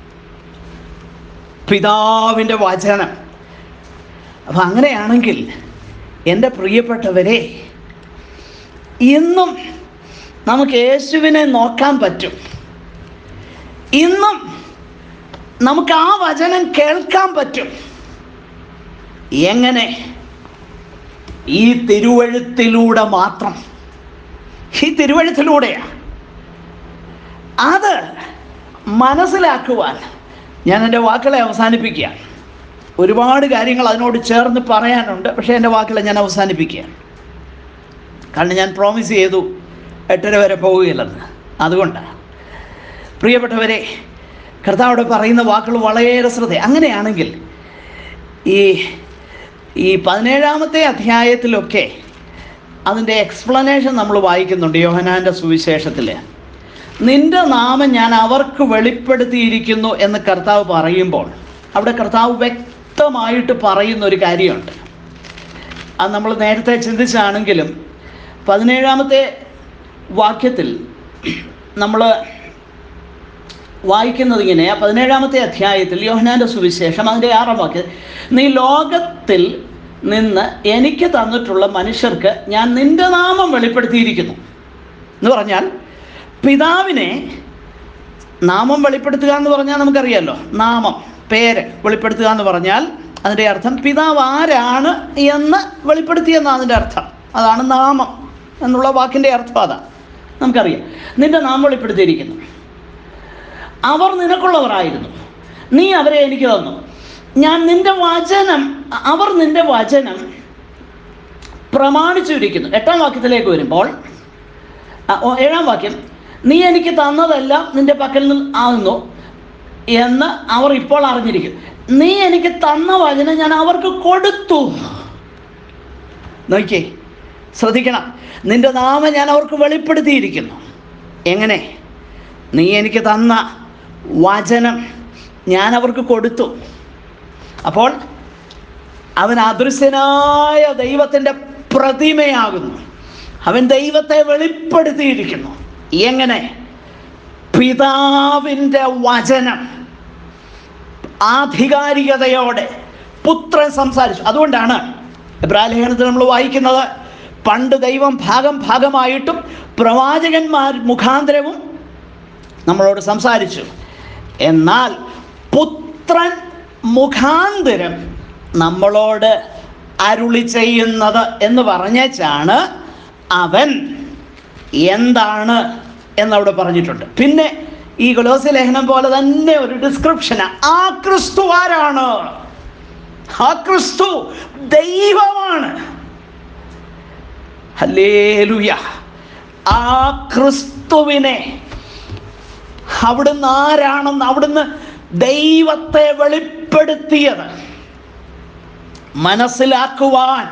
പിതാവിൻ്റെ വചനം അപ്പം അങ്ങനെയാണെങ്കിൽ എൻ്റെ പ്രിയപ്പെട്ടവരെ ഇന്നും നമുക്ക് യേശുവിനെ നോക്കാൻ പറ്റും ഇന്നും നമുക്ക് ആ വചനം കേൾക്കാൻ പറ്റും എങ്ങനെ ഈ തിരുവഴുത്തിലൂടെ മാത്രം ഈ തിരുവഴുത്തിലൂടെയാ അത് മനസ്സിലാക്കുവാൻ ഞാൻ എൻ്റെ വാക്കുകളെ അവസാനിപ്പിക്കുക ഒരുപാട് കാര്യങ്ങൾ അതിനോട് ചേർന്ന് പറയാനുണ്ട് പക്ഷേ എൻ്റെ വാക്കുകളെ ഞാൻ അവസാനിപ്പിക്കുക കാരണം ഞാൻ പ്രോമിസ് ചെയ്തു എട്ടര വരെ പോവുകയില്ലെന്ന് അതുകൊണ്ടാണ് പ്രിയപ്പെട്ടവരെ കർത്താവോട് പറയുന്ന വാക്കുകൾ വളരെ ശ്രദ്ധ അങ്ങനെയാണെങ്കിൽ ഈ ഈ പതിനേഴാമത്തെ അധ്യായത്തിലൊക്കെ അതിൻ്റെ എക്സ്പ്ലനേഷൻ നമ്മൾ വായിക്കുന്നുണ്ട് യോഹനാൻ്റെ സുവിശേഷത്തിൽ നിന്റെ നാമം ഞാൻ അവർക്ക് വെളിപ്പെടുത്തിയിരിക്കുന്നു എന്ന് കർത്താവ് പറയുമ്പോൾ അവിടെ കർത്താവ് വ്യക്തമായിട്ട് പറയുന്ന ഒരു കാര്യമുണ്ട് അത് നമ്മൾ നേരത്തെ ചിന്തിച്ചാണെങ്കിലും പതിനേഴാമത്തെ വാക്യത്തിൽ നമ്മൾ വായിക്കുന്നത് ഇങ്ങനെ പതിനേഴാമത്തെ അധ്യായത്തിൽ യോഹനാൻ്റെ സുവിശേഷം അതിൻ്റെ ആറാം വാക്യം നീ ലോകത്തിൽ നിന്ന് എനിക്ക് തന്നിട്ടുള്ള മനുഷ്യർക്ക് ഞാൻ നിന്റെ നാമം വെളിപ്പെടുത്തിയിരിക്കുന്നു എന്ന് പറഞ്ഞാൽ പിതാവിനെ നാമം വെളിപ്പെടുത്തുക എന്ന് പറഞ്ഞാൽ നമുക്കറിയാമല്ലോ നാമം പേര് വെളിപ്പെടുത്തുക എന്ന് പറഞ്ഞാൽ അതിൻ്റെ അർത്ഥം പിതാവ് ആരാണ് എന്ന് വെളിപ്പെടുത്തിയെന്നാണ് അതിൻ്റെ അർത്ഥം അതാണ് നാമം എന്നുള്ള വാക്കിൻ്റെ അർത്ഥം അതാണ് നമുക്കറിയാം നിന്റെ നാമം വെളിപ്പെടുത്തിയിരിക്കുന്നു അവർ നിനക്കുള്ളവരായിരുന്നു നീ അവരെ എനിക്ക് തന്നു ഞാൻ നിന്റെ വചനം അവർ നിന്റെ വചനം പ്രമാണിച്ചിരിക്കുന്നു എട്ടാം വാക്യത്തിലേക്ക് വരുമ്പോൾ ആ, ഓ, ഏഴാം വാക്യം നീ എനിക്ക് തന്നതെല്ലാം നിന്റെ പക്കൽ നിന്ന് ആകുന്നു എന്ന് അവർ ഇപ്പോൾ അറിഞ്ഞിരിക്കും നീ എനിക്ക് തന്ന വചനം ഞാൻ അവർക്ക് കൊടുത്തു നോക്കിയേ ശ്രദ്ധിക്കണം നിന്റെ നാമം ഞാൻ അവർക്ക് വെളിപ്പെടുത്തിയിരിക്കുന്നു എങ്ങനെ നീ എനിക്ക് തന്ന വചനം ഞാൻ അവർക്ക് കൊടുത്തു അപ്പോൾ അവൻ അദൃശ്യനായ ദൈവത്തിൻ്റെ പ്രതിമയാകുന്നു അവൻ ദൈവത്തെ വെളിപ്പെടുത്തിയിരിക്കുന്നു എങ്ങനെ പിതാവിൻ്റെ വചനം ആധികാരികതയോടെ പുത്രൻ സംസാരിച്ചു അതുകൊണ്ടാണ് എബ്രാലേഖനത്തിൽ നമ്മൾ വായിക്കുന്നത് പണ്ട് ദൈവം ഭാഗം ഭാഗമായിട്ടും പ്രവാചകന്മാർ മുഖാന്തരവും നമ്മളോട് സംസാരിച്ചു എന്നാൽ പുത്രൻ മുഖാന്തരം നമ്മളോട് അരുളി ചെയ്യുന്നത് എന്ന് പറഞ്ഞേച്ചാണ് അവൻ എന്താണ് എന്നവിടെ പറഞ്ഞിട്ടുണ്ട് പിന്നെ ഈ കൊലോസി ലേഖനം പോലെ തന്നെ ഒരു ഡിസ്ക്രിപ്ഷന് ആ ക്രിസ്തു ആരാണ് ആ ക്രിസ്തു ദൈവമാണ് ഹല്ലേലൂയ ആ ക്രിസ്തുവിനെ അവിടുന്ന് ആരാണെന്ന് അവിടുന്ന് ദൈവത്തെ വെളിപ്പെടുത്തിയത് മനസ്സിലാക്കുവാൻ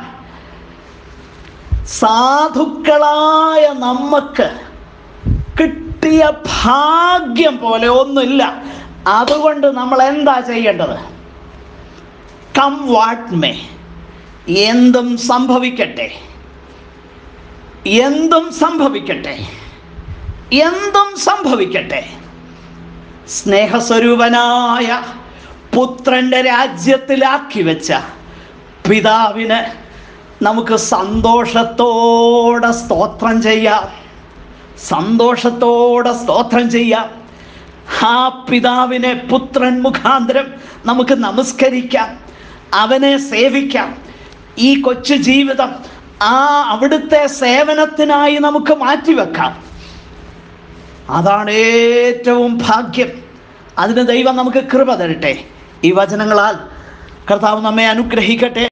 സാധുക്കളായ നമുക്ക് കിട്ടിയ ഭാഗ്യം പോലെ ഒന്നുമില്ല അതുകൊണ്ട് നമ്മൾ എന്താ ചെയ്യേണ്ടത് കം വാട്ട് മേ എന്തും സംഭവിക്കട്ടെ എന്തും സംഭവിക്കട്ടെ എന്തും സംഭവിക്കട്ടെ സ്നേഹസ്വരൂപനായ പുത്രന്റെ രാജ്യത്തിലാക്കി വെച്ച പിതാവിന് നമുക്ക് സന്തോഷത്തോടെ സ്തോത്രം ചെയ്യാം സന്തോഷത്തോടെ സ്തോത്രം ചെയ്യാം ആ പിതാവിനെ പുത്രൻ മുഖാന്തരം നമുക്ക് നമസ്കരിക്കാം അവനെ സേവിക്കാം ഈ കൊച്ചു ജീവിതം ആ അവിടുത്തെ സേവനത്തിനായി നമുക്ക് മാറ്റിവെക്കാം അതാണ് ഏറ്റവും ഭാഗ്യം അതിന് ദൈവം നമുക്ക് കൃപ തരട്ടെ ഈ വചനങ്ങളാൽ കർത്താവ് നമ്മെ അനുഗ്രഹിക്കട്ടെ